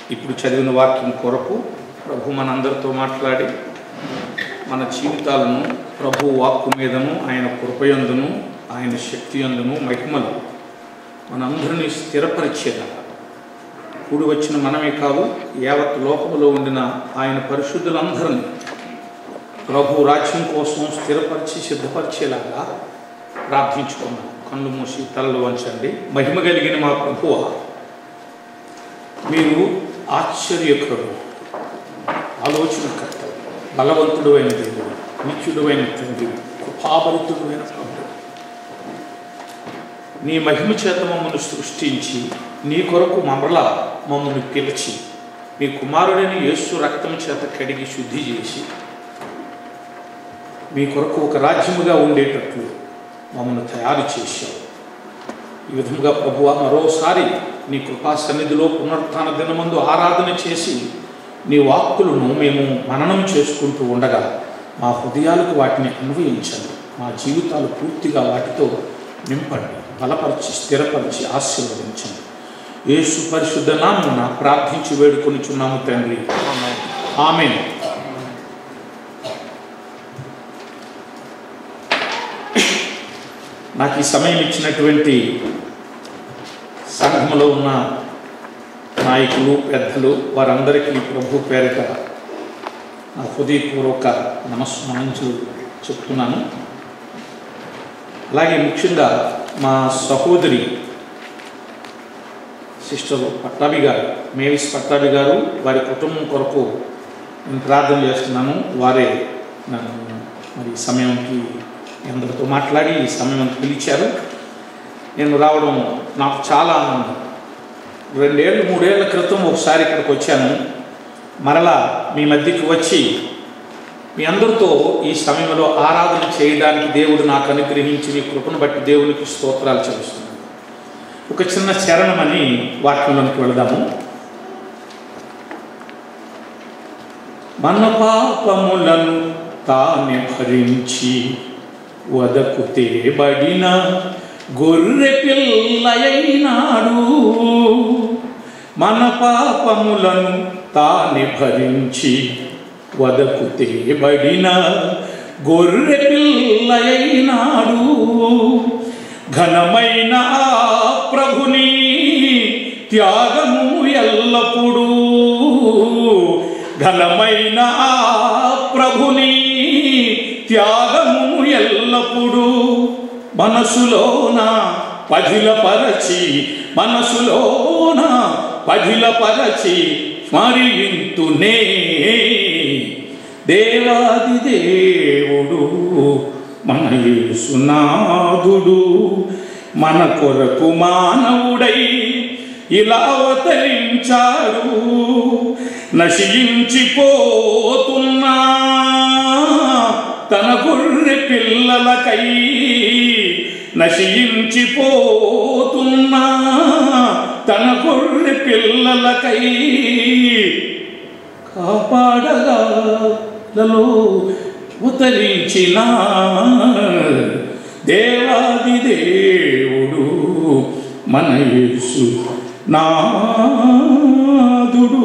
ఇప్పుడు చదివిన వాక్యం కొరకు ప్రభు మనందరితో మాట్లాడి మన జీవితాలను ప్రభు వాక్కు మీదను ఆయన కృపయందును ఆయన శక్తి యందును మహిమలు మనందరినీ స్థిరపరిచేదా కూడి వచ్చిన మనమే కాదు యావత్ లోకములో ఉండిన ఆయన పరిశుద్ధులందరినీ ప్రభు రాజ్యం కోసం స్థిరపరిచి సిద్ధపరిచేలాగా ప్రార్థించుకున్నాం కళ్ళు మూసి తలలు వంచండి మహిమ కలిగిన మా ప్రభువ మీరు ఆశ్చర్యకరుడు ఆలోచనకర్త బలవంతుడు అయిన దేవుడు నిత్యుడు అయిన తండ్రి కృపాభరితుడు అయిన ప్రభు నీ మహిమ చేత మమ్మల్ని సృష్టించి నీ కొరకు మమల మమ్మల్ని పిలిచి మీ కుమారుడైన యేసు రక్తం చేత కడిగి శుద్ధి చేసి మీ కొరకు ఒక రాజ్యముగా ఉండేటట్లు మమ్మల్ని తయారు చేశావు ఈ విధముగా ప్రభువ మరోసారి నీ కృపా సన్నిధిలో పునరుత్థాన దినమందు ఆరాధన చేసి నీ వాక్కులను మేము మననం చేసుకుంటూ ఉండగా మా హృదయాలకు వాటిని అన్వయించండి మా జీవితాలు పూర్తిగా వాటితో నింపండి బలపరిచి స్థిరపరిచి ఆశీర్వదించండి యేసు పరిశుద్ధ నామమున ప్రార్థించి వేడుకొనిచున్నాము తండ్రి ఆమె నాకు ఈ సమయం ఇచ్చినటువంటి సంఘంలో ఉన్న నాయకులు పెద్దలు వారందరికీ ప్రభు పేరిట నా హృదయపూర్వక నమస్మరించు చెప్తున్నాను అలాగే ముఖ్యంగా మా సహోదరి సిస్టర్ పట్టాభి గారు మేవిస్ పట్టాభి గారు వారి కుటుంబం కొరకు నేను ప్రార్థన చేస్తున్నాను వారే నన్ను మరి ఈ సమయంకి మీ అందరితో మాట్లాడి ఈ సమయం పిలిచారు నేను రావడం నాకు చాలా ఆనందం రెండేళ్ళు మూడేళ్ల క్రితం ఒకసారి ఇక్కడికి వచ్చాను మరలా మీ మధ్యకి వచ్చి మీ అందరితో ఈ సమయంలో ఆరాధన చేయడానికి దేవుడు నాకు అనుగ్రహించి మీ కృపను బట్టి దేవునికి స్తోత్రాలు చెల్లిస్తున్నాను ఒక చిన్న చరణమని వాక్యంలోనికి వెళదాము మన పాపములను తానే భరించి వదకు తేబడిన గొర్రె పిల్లయైనాడు మన పాపములను తానే భరించి వదకు తేబడిన గొర్రె పిల్లయైనాడు ఘనమైన ఆ ప్రభుని త్యాగము ఎల్లప్పుడూ ఘనమైన ఆ ప్రభుని త్యాగము ఎల్లప్పుడూ మనసులోన పదిలపరచి మనసులోన పదిలపరచి స్మరింతునే దేవాది దేవుడు మన యేసునాథుడు మన కొరకు మానవుడై ఇలా అవతరించాడు నశించిపోతున్నా తన గొర్రె పిల్లలకై నశించిపోతున్నా తన గొర్రె పిల్లలకై కాపాడగాలలో ఉతరించిన దేవాది దేవుడు మన యేసు నాదుడు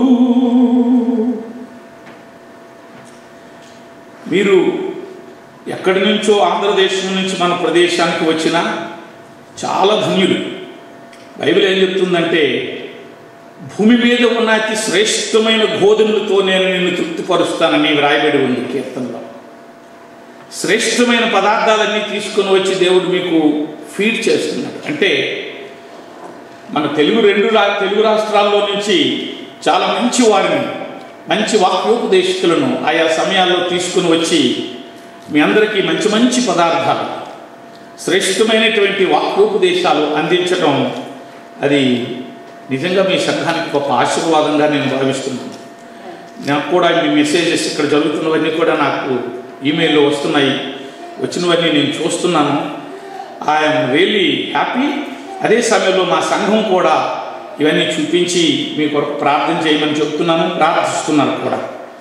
మీరు ఎక్కడి నుంచో ఆంధ్రదేశం నుంచి మన ప్రదేశానికి వచ్చిన చాలా ధన్యులు బైబిల్ ఏం చెప్తుందంటే భూమి మీద ఉన్న అతి శ్రేష్టమైన గోధుమలతో నేను నిన్ను తృప్తిపరుస్తానని వ్రాయబడి ఉంది కీర్తనలో శ్రేష్టమైన పదార్థాలన్నీ తీసుకొని వచ్చి దేవుడు మీకు ఫీడ్ చేస్తున్నాడు అంటే మన తెలుగు రెండు రా తెలుగు రాష్ట్రాల్లో నుంచి చాలా మంచి వారిని మంచి వాక్యోపదేశకులను ఆయా సమయాల్లో తీసుకుని వచ్చి మీ అందరికీ మంచి మంచి పదార్థాలు శ్రేష్టమైనటువంటి వాక్యోపదేశాలు అందించడం అది నిజంగా మీ సంఘానికి గొప్ప ఆశీర్వాదంగా నేను భావిస్తున్నాను నాకు కూడా మీ మెసేజెస్ ఇక్కడ జరుగుతున్నవన్నీ కూడా నాకు ఈమెయిల్లో వస్తున్నాయి వచ్చినవన్నీ నేను చూస్తున్నాను ఐఎమ్ రియలీ హ్యాపీ అదే సమయంలో మా సంఘం కూడా ఇవన్నీ చూపించి మీ కొరకు ప్రార్థన చేయమని చెప్తున్నాను ప్రార్థిస్తున్నాను కూడా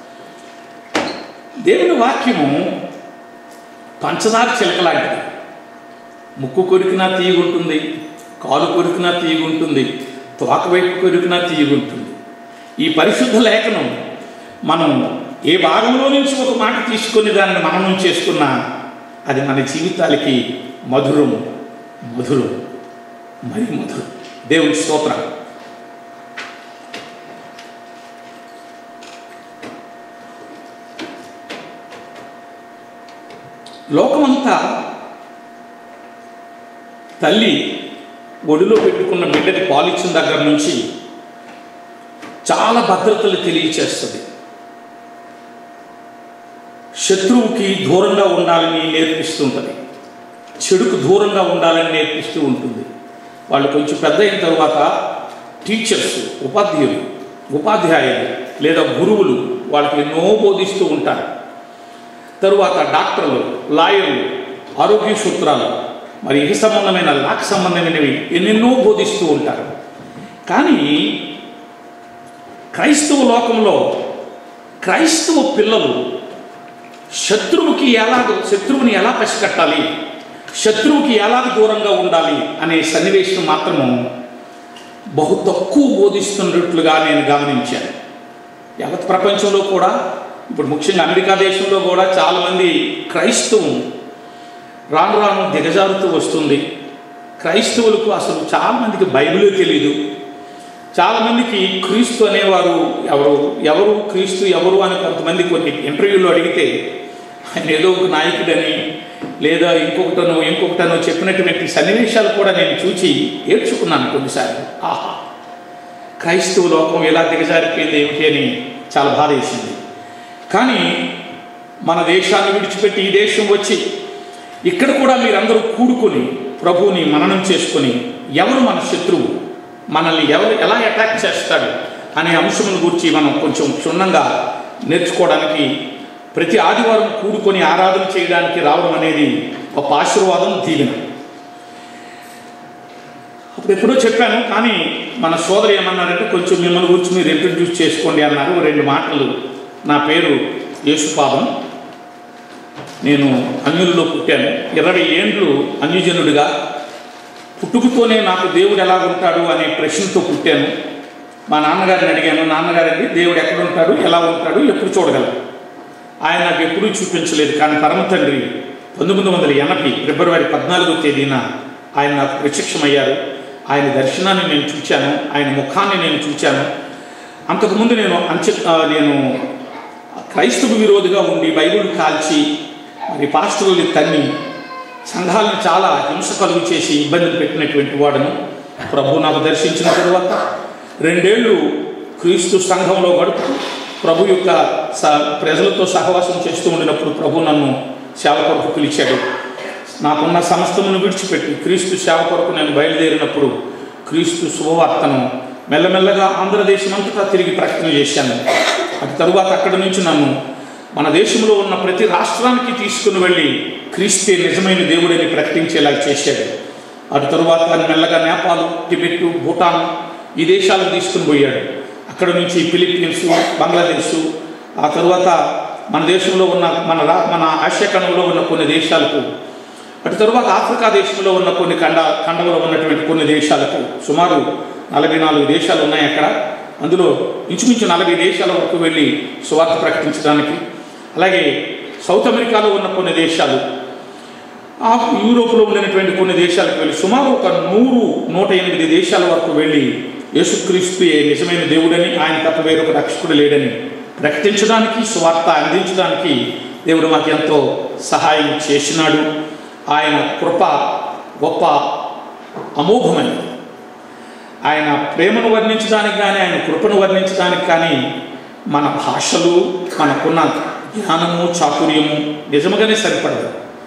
దేవుని వాక్యము పంచదార చిలక లాంటిది ముక్కు కొరికినా తీయగుంటుంది కాలు కొరికినా తీయగుంటుంది తోక వైపు కొరికినా తీయగుంటుంది ఈ పరిశుద్ధ లేఖనం మనం ఏ భాగంలో నుంచి ఒక మాట తీసుకొని దానిని మననం చేసుకున్నా అది మన జీవితాలకి మధురం మధురం మరి మధురం దేవుని స్తోత్రం లోకమంతా తల్లి ఒడిలో పెట్టుకున్న బిడ్డకి పాలిచ్చిన దగ్గర నుంచి చాలా భద్రతలు తెలియచేస్తుంది శత్రువుకి దూరంగా ఉండాలని నేర్పిస్తుంటుంది చెడుకు దూరంగా ఉండాలని నేర్పిస్తూ ఉంటుంది వాళ్ళు కొంచెం పెద్ద అయిన తర్వాత టీచర్స్ ఉపాధ్యాయులు ఉపాధ్యాయులు లేదా గురువులు వాళ్ళకి ఎన్నో బోధిస్తూ ఉంటారు తరువాత డాక్టర్లు లాయర్లు ఆరోగ్య సూత్రాలు మరి ఇహ సంబంధమైన లాక్ సంబంధమైనవి ఎన్నెన్నో బోధిస్తూ ఉంటారు కానీ క్రైస్తవ లోకంలో క్రైస్తవ పిల్లలు శత్రువుకి ఎలా శత్రువుని ఎలా పసిగట్టాలి శత్రువుకి ఎలా దూరంగా ఉండాలి అనే సన్నివేశం మాత్రము బహు తక్కువ బోధిస్తున్నట్లుగా నేను గమనించాను యావత్ ప్రపంచంలో కూడా ఇప్పుడు ముఖ్యంగా అమెరికా దేశంలో కూడా చాలామంది క్రైస్తవం రాను రాను దిగజారుతూ వస్తుంది క్రైస్తవులకు అసలు చాలామందికి బైబిలే తెలియదు చాలామందికి క్రీస్తు అనేవారు ఎవరు ఎవరు క్రీస్తు ఎవరు అని కొంతమంది కొన్ని ఇంటర్వ్యూలో అడిగితే ఆయన ఏదో ఒక నాయకుడని లేదా ఇంకొకటనో ఇంకొకటనో చెప్పినటువంటి సన్నివేశాలు కూడా నేను చూచి ఏడ్చుకున్నాను కొన్నిసార్లు ఆహా క్రైస్తవ లోకం ఎలా దిగజారిపోయింది ఏమిటి అని చాలా బాధ వేసింది కానీ మన దేశాన్ని విడిచిపెట్టి ఈ దేశం వచ్చి ఇక్కడ కూడా మీరందరూ కూడుకొని ప్రభువుని మననం చేసుకొని ఎవరు మన శత్రువు మనల్ని ఎవరు ఎలా అటాక్ చేస్తాడు అనే అంశముల గురించి మనం కొంచెం క్షుణ్ణంగా నేర్చుకోవడానికి ప్రతి ఆదివారం కూడుకొని ఆరాధన చేయడానికి రావడం అనేది ఒక ఆశీర్వాదం దీవెన అప్పుడు ఎప్పుడో చెప్పాను కానీ మన సోదరు ఏమన్నారంటే కొంచెం మిమ్మల్ని గురించి మీరు ఇంట్రడ్యూస్ చేసుకోండి అన్నారు రెండు మాటలు నా పేరు యేసుపాదం నేను అన్యులలో పుట్టాను ఇరవై ఏండ్లు అన్యజనుడిగా పుట్టుకతోనే నాకు దేవుడు ఎలా ఉంటాడు అనే ప్రశ్నతో పుట్టాను మా నాన్నగారిని అడిగాను నాన్నగారండి దేవుడు ఎక్కడ ఉంటాడు ఎలా ఉంటాడు ఎప్పుడు చూడగలరు ఆయన నాకు ఎప్పుడూ చూపించలేదు కానీ పరమ తండ్రి పంతొమ్మిది వందల ఎనభై ఫిబ్రవరి పద్నాలుగో తేదీన ఆయన నాకు ప్రత్యక్షమయ్యారు ఆయన దర్శనాన్ని నేను చూచాను ఆయన ముఖాన్ని నేను చూచాను అంతకుముందు నేను అంచె ఆ, నేను క్రైస్తవ విరోధిగా ఉండి బైబిల్ కాల్చి మరి పాస్టర్లు తన్ని సంఘాలను చాలా హింస కలుగు చేసి ఇబ్బందులు పెట్టినటువంటి వాడను ప్రభు నాకు దర్శించిన తరువాత రెండేళ్ళు క్రీస్తు సంఘంలో గడుపుతూ ప్రభు యొక్క స ప్రజలతో సహవాసం చేస్తూ ఉండినప్పుడు ప్రభు నన్ను సేవ కొరకు పిలిచాడు నాకున్న సమస్తమును విడిచిపెట్టి క్రీస్తు సేవ కొరకు నేను బయలుదేరినప్పుడు క్రీస్తు శుభవార్తను మెల్లమెల్లగా ఆంధ్రదేశం అంతటా తిరిగి ప్రకటన చేశాను అటు తరువాత అక్కడి నుంచి నన్ను మన దేశంలో ఉన్న ప్రతి రాష్ట్రానికి తీసుకుని వెళ్ళి క్రీస్తే నిజమైన దేవుడని ప్రకటించేలా చేశాడు అటు తరువాత మెల్లగా నేపాల్ టిబెట్ భూటాన్ ఈ దేశాలకు తీసుకుని పోయాడు అక్కడ నుంచి ఫిలిప్పీన్స్ బంగ్లాదేశ్ ఆ తరువాత మన దేశంలో ఉన్న మన రా మన ఆసియా ఖండంలో ఉన్న కొన్ని దేశాలకు అటు తరువాత ఆఫ్రికా దేశంలో ఉన్న కొన్ని ఖండ ఖండంలో ఉన్నటువంటి కొన్ని దేశాలకు సుమారు నలభై నాలుగు దేశాలు ఉన్నాయి అక్కడ అందులో ఇంచుమించు నలభై దేశాల వరకు వెళ్ళి సువార్త ప్రకటించడానికి అలాగే సౌత్ అమెరికాలో ఉన్న కొన్ని దేశాలు ఆ యూరోప్లో ఉండినటువంటి కొన్ని దేశాలకు వెళ్ళి సుమారు ఒక నూరు నూట ఎనిమిది దేశాల వరకు వెళ్ళి యేసుక్రీస్తు నిజమైన దేవుడని ఆయన తప్ప వేరొక రక్షకుడు లేడని ప్రకటించడానికి సువార్త అందించడానికి దేవుడు మాకు ఎంతో సహాయం చేసినాడు ఆయన కృప గొప్ప అమోఘమైనది ఆయన ప్రేమను వర్ణించడానికి కానీ ఆయన కృపను వర్ణించడానికి కానీ మన భాషలు మనకున్న జ్ఞానము చాతుర్యము నిజముగానే సరిపడదు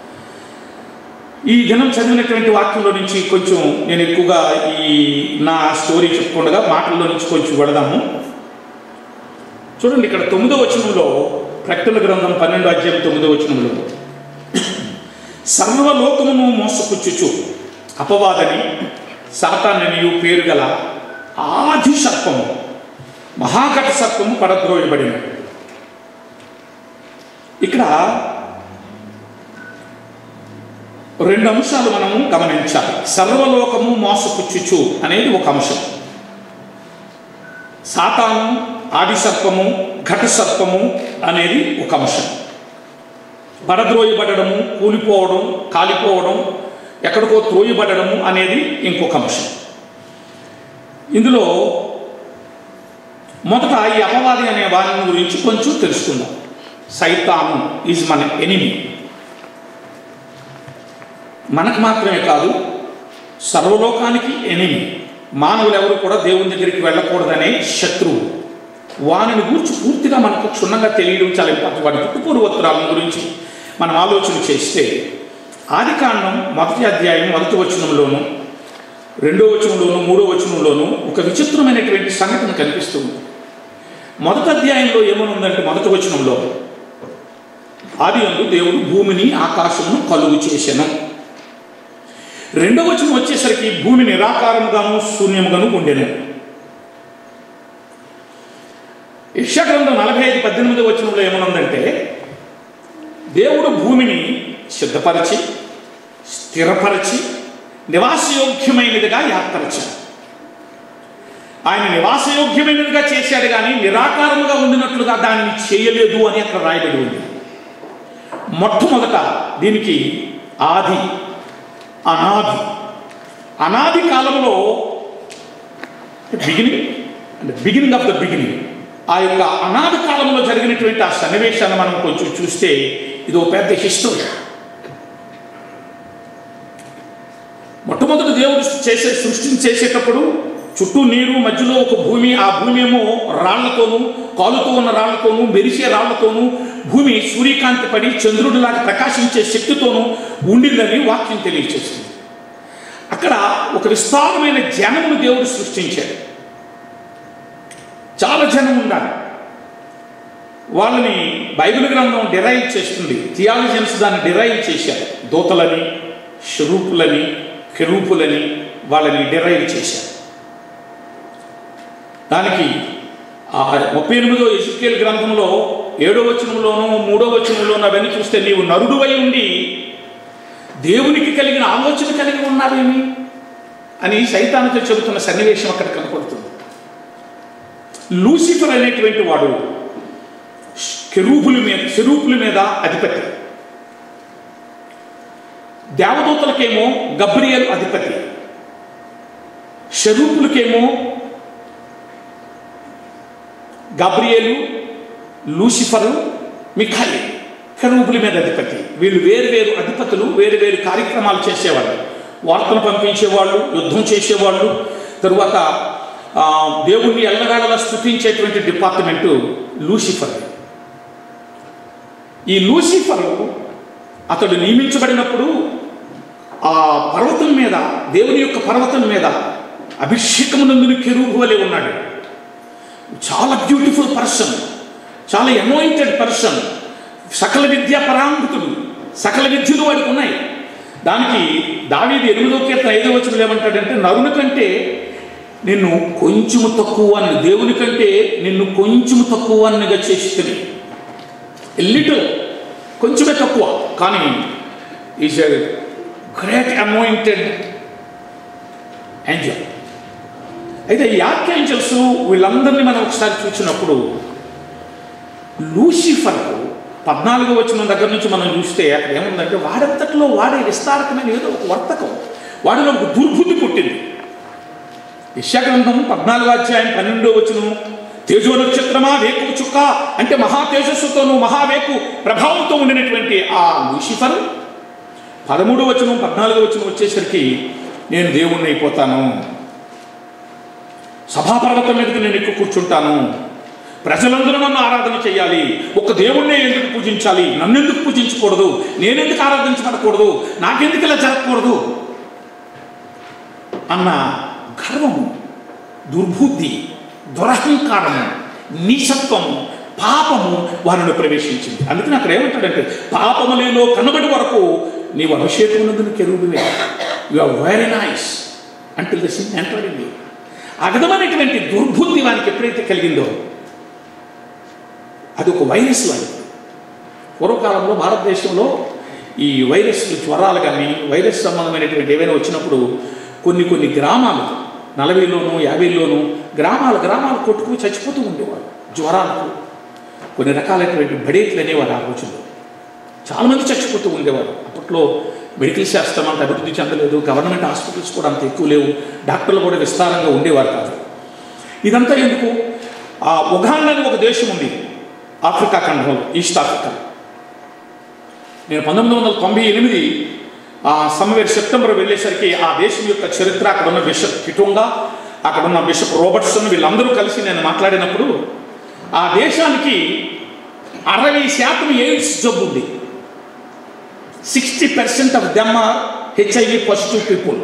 ఈ దినం చదివినటువంటి వాక్యంలో నుంచి కొంచెం నేను ఎక్కువగా ఈ నా స్టోరీ చెప్పుకుండగా మాటల్లో నుంచి కొంచెం పెడదాము చూడండి ఇక్కడ తొమ్మిదో వచనంలో ప్రకటన గ్రంథం పన్నెండు అధ్యాయం తొమ్మిదో వచనంలో సర్వలోకమును మోసపుచ్చుచు అపవాదని సాతాననియు పేరు గల ఆది సర్పము మహాఘట సర్పము పడద్రోయబడిన ఇక్కడ రెండు అంశాలు మనము గమనించాలి సర్వలోకము మోసపుచ్చుచు అనేది ఒక అంశం సాతాను ఆది సర్పము ఘట సర్పము అనేది ఒక అంశం పడద్రోయబడము కూలిపోవడం కాలిపోవడం ఎక్కడికో త్రోయబడము అనేది ఇంకొక అంశం ఇందులో మొదట ఈ అపవాది అనే వారిని గురించి కొంచెం తెలుసుకుందాం సైతాను ఈజ్ మన ఎనిమి మనకు మాత్రమే కాదు సర్వలోకానికి ఎనిమి మానవులు ఎవరు కూడా దేవుని దగ్గరికి వెళ్ళకూడదనే శత్రువు వానిని గురించి పూర్తిగా మనకు క్షుణ్ణంగా తెలియడం చాలా ఇంపార్టెంట్ వాడి పుట్టుపూర్వోత్తరాల గురించి మనం ఆలోచన చేస్తే ఆది కాండం మొదటి అధ్యాయం మొదటి వచనంలోను రెండో వచనంలోను మూడో వచనంలోను ఒక విచిత్రమైనటువంటి సంఘటన కనిపిస్తుంది మొదటి అధ్యాయంలో ఏమనుందంటే మొదటి వచనంలో ఆది అందు దేవుడు భూమిని ఆకాశమును కలుగు చేసెను రెండవ వచనం వచ్చేసరికి భూమి నిరాకారముగాను శూన్యముగాను ఉండెను యక్షగ్రంథం నలభై ఐదు పద్దెనిమిది వచనంలో ఏమనుందంటే దేవుడు భూమిని సిద్ధపరిచి స్థిరపరిచి నివాసయోగ్యమైనదిగా ఏర్పరిచాడు ఆయన నివాసయోగ్యమైనదిగా చేశాడు కానీ నిరాకారముగా ఉండినట్లుగా దాన్ని చేయలేదు అని అక్కడ రాయబడి ఉంది మొట్టమొదట దీనికి ఆది అనాది అనాది కాలంలో బిగినింగ్ అంటే బిగినింగ్ ఆఫ్ ద బిగినింగ్ ఆ యొక్క అనాది కాలంలో జరిగినటువంటి ఆ సన్నివేశాన్ని మనం కొంచెం చూస్తే ఇది ఒక పెద్ద హిస్టరీ మొట్టమొదటి దేవుడు చేసే సృష్టిని చేసేటప్పుడు చుట్టూ నీరు మధ్యలో ఒక భూమి ఆ భూమి ఏమో రాళ్లతోనూ కాలుతో ఉన్న రాళ్లతోనూ మెరిసే రాళ్లతోనూ భూమి సూర్యకాంతి పడి చంద్రుడిలాగా ప్రకాశించే శక్తితోనూ ఉండిందని వాక్యం తెలియచేస్తుంది అక్కడ ఒక విస్తారమైన జనమును దేవుడు సృష్టించాడు చాలా జనం ఉన్నారు వాళ్ళని బైబిల్ గ్రంథం డిరైవ్ చేస్తుంది థియాలజన్స్ దాన్ని డిరైవ్ చేశారు దూతలని షరూపులని కెరూపులని వాళ్ళని డిరైవ్ చేశారు దానికి ఆ ముప్పై ఎనిమిదో ఎజుకేల్ గ్రంథంలో ఏడో వచనంలోనూ మూడో వచనంలోనూ అవన్నీ చూస్తే నీవు నరుడువై ఉండి దేవునికి కలిగిన ఆలోచన కలిగి ఉన్నావేమి అని సైతానితో చెబుతున్న సన్నివేశం అక్కడ కనపడుతుంది లూసిఫర్ అనేటువంటి వాడు కెరూపుల మీద చెరూపుల మీద అధిపతి దేవదూతలకేమో గబ్రియల్ అధిపతి షరూపులకేమో గబ్రియలు లూసిఫరు మిఖాయి కెరూపుల మీద అధిపతి వీళ్ళు వేరు వేరు అధిపతులు వేరు వేరు కార్యక్రమాలు చేసేవాళ్ళు వార్తలు పంపించేవాళ్ళు యుద్ధం చేసేవాళ్ళు తరువాత ఆ, దేవుణ్ణి ఎల్లవేళలా స్థుతించేటువంటి డిపార్ట్మెంటు లూసిఫర్ ఈ లూసిఫర్ అతడు నియమించబడినప్పుడు ఆ పర్వతం మీద దేవుని యొక్క పర్వతం మీద అభిషేకమునందుని కెరూబు వలె ఉన్నాడు చాలా బ్యూటిఫుల్ పర్సన్ చాలా ఎనోయింటెడ్ పర్సన్ సకల విద్యా పరాంగుతుడు సకల విద్యలు వాడికి ఉన్నాయి దానికి దావీది ఎనిమిదో కీర్తన ఐదో వచనం ఏమంటాడంటే నరుని కంటే నిన్ను కొంచెము తక్కువ అని దేవుని కంటే నిన్ను కొంచెము తక్కువ అన్నగా చేస్తుంది లిటిల్ కొంచెమే తక్కువ కానీ is a great anointed angel అయితే ఈ ఆర్కేంజల్స్ వీళ్ళందరినీ మనం ఒకసారి చూసినప్పుడు లూసిఫర్కు పద్నాలుగో వచ్చిన దగ్గర నుంచి మనం చూస్తే అక్కడ ఏముందంటే వాడంతట్లో వాడే విస్తారకమైన ఏదో ఒక వర్తకం వాడిలో ఒక దుర్బుద్ధి పుట్టింది యశాగ్రంథం పద్నాలుగో అధ్యాయం పన్నెండో వచనం తేజో నక్షత్రమా వేకు చుక్క అంటే మహా తేజస్సుతోనూ మహావేకు ప్రభావంతో ఉండినటువంటి ఆ లూసిఫర్ పదమూడో వచనం పద్నాలుగో వచనం వచ్చేసరికి నేను దేవుణ్ణి అయిపోతాను సభాపర్వతం మీదకి నేను ఎక్కువ కూర్చుంటాను ప్రజలందరూ నన్ను ఆరాధన చేయాలి ఒక దేవుణ్ణే ఎందుకు పూజించాలి నన్ను ఎందుకు పూజించకూడదు నేనెందుకు ఆరాధించబడకూడదు నాకెందుకు ఇలా జరగకూడదు అన్న గర్వము దుర్బుద్ధి దురహంకారము నీచత్వము పాపము వారిని ప్రవేశించింది అందుకని అక్కడ ఏమంటాడంటే పాపములేలో కనబడి వరకు నీవు అభిషేకం నందున కెరువువే you are very nice until the sin entered in ఆ విధమైనటువంటి దుర్బుద్ధి వానికి ఎప్పుడైతే కలిగిందో అది ఒక వైరస్ లాంటిది పూర్వకాలంలో భారతదేశంలో ఈ వైరస్ జ్వరాలు కానీ వైరస్ సంబంధమైనటువంటి ఏవైనా వచ్చినప్పుడు కొన్ని కొన్ని గ్రామాలు నలభైలోను యాభైలోను గ్రామాలు గ్రామాలు కొట్టుకుని చచ్చిపోతూ ఉండేవారు జ్వరాలకు కొన్ని రకాలైనటువంటి బడేట్లు అనేవారు ఆ రోజుల్లో చాలామంది చచ్చిపోతూ ఉండేవారు అప్పట్లో మెడికల్ శాస్త్రం అంత అభివృద్ధి చెందలేదు గవర్నమెంట్ హాస్పిటల్స్ కూడా అంత ఎక్కువ లేవు డాక్టర్లు కూడా విస్తారంగా ఉండేవారు కాదు ఇదంతా ఎందుకు ఆ ఉగాండా అని ఒక దేశం ఉంది ఆఫ్రికా ఖండంలో ఈస్ట్ ఆఫ్రికా నేను పంతొమ్మిది వందల తొంభై ఎనిమిది ఆ సమ్మవేర్ సెప్టెంబర్ వెళ్ళేసరికి ఆ దేశం యొక్క చరిత్ర అక్కడ ఉన్న బిషప్ కిటోంగా అక్కడ ఉన్న బిషప్ రోబర్ట్సన్ వీళ్ళందరూ కలిసి నేను మాట్లాడినప్పుడు ఆ దేశానికి అరవై శాతం ఎయిడ్స్ జబ్బు ఉంది sixty percent of them are HIV positive people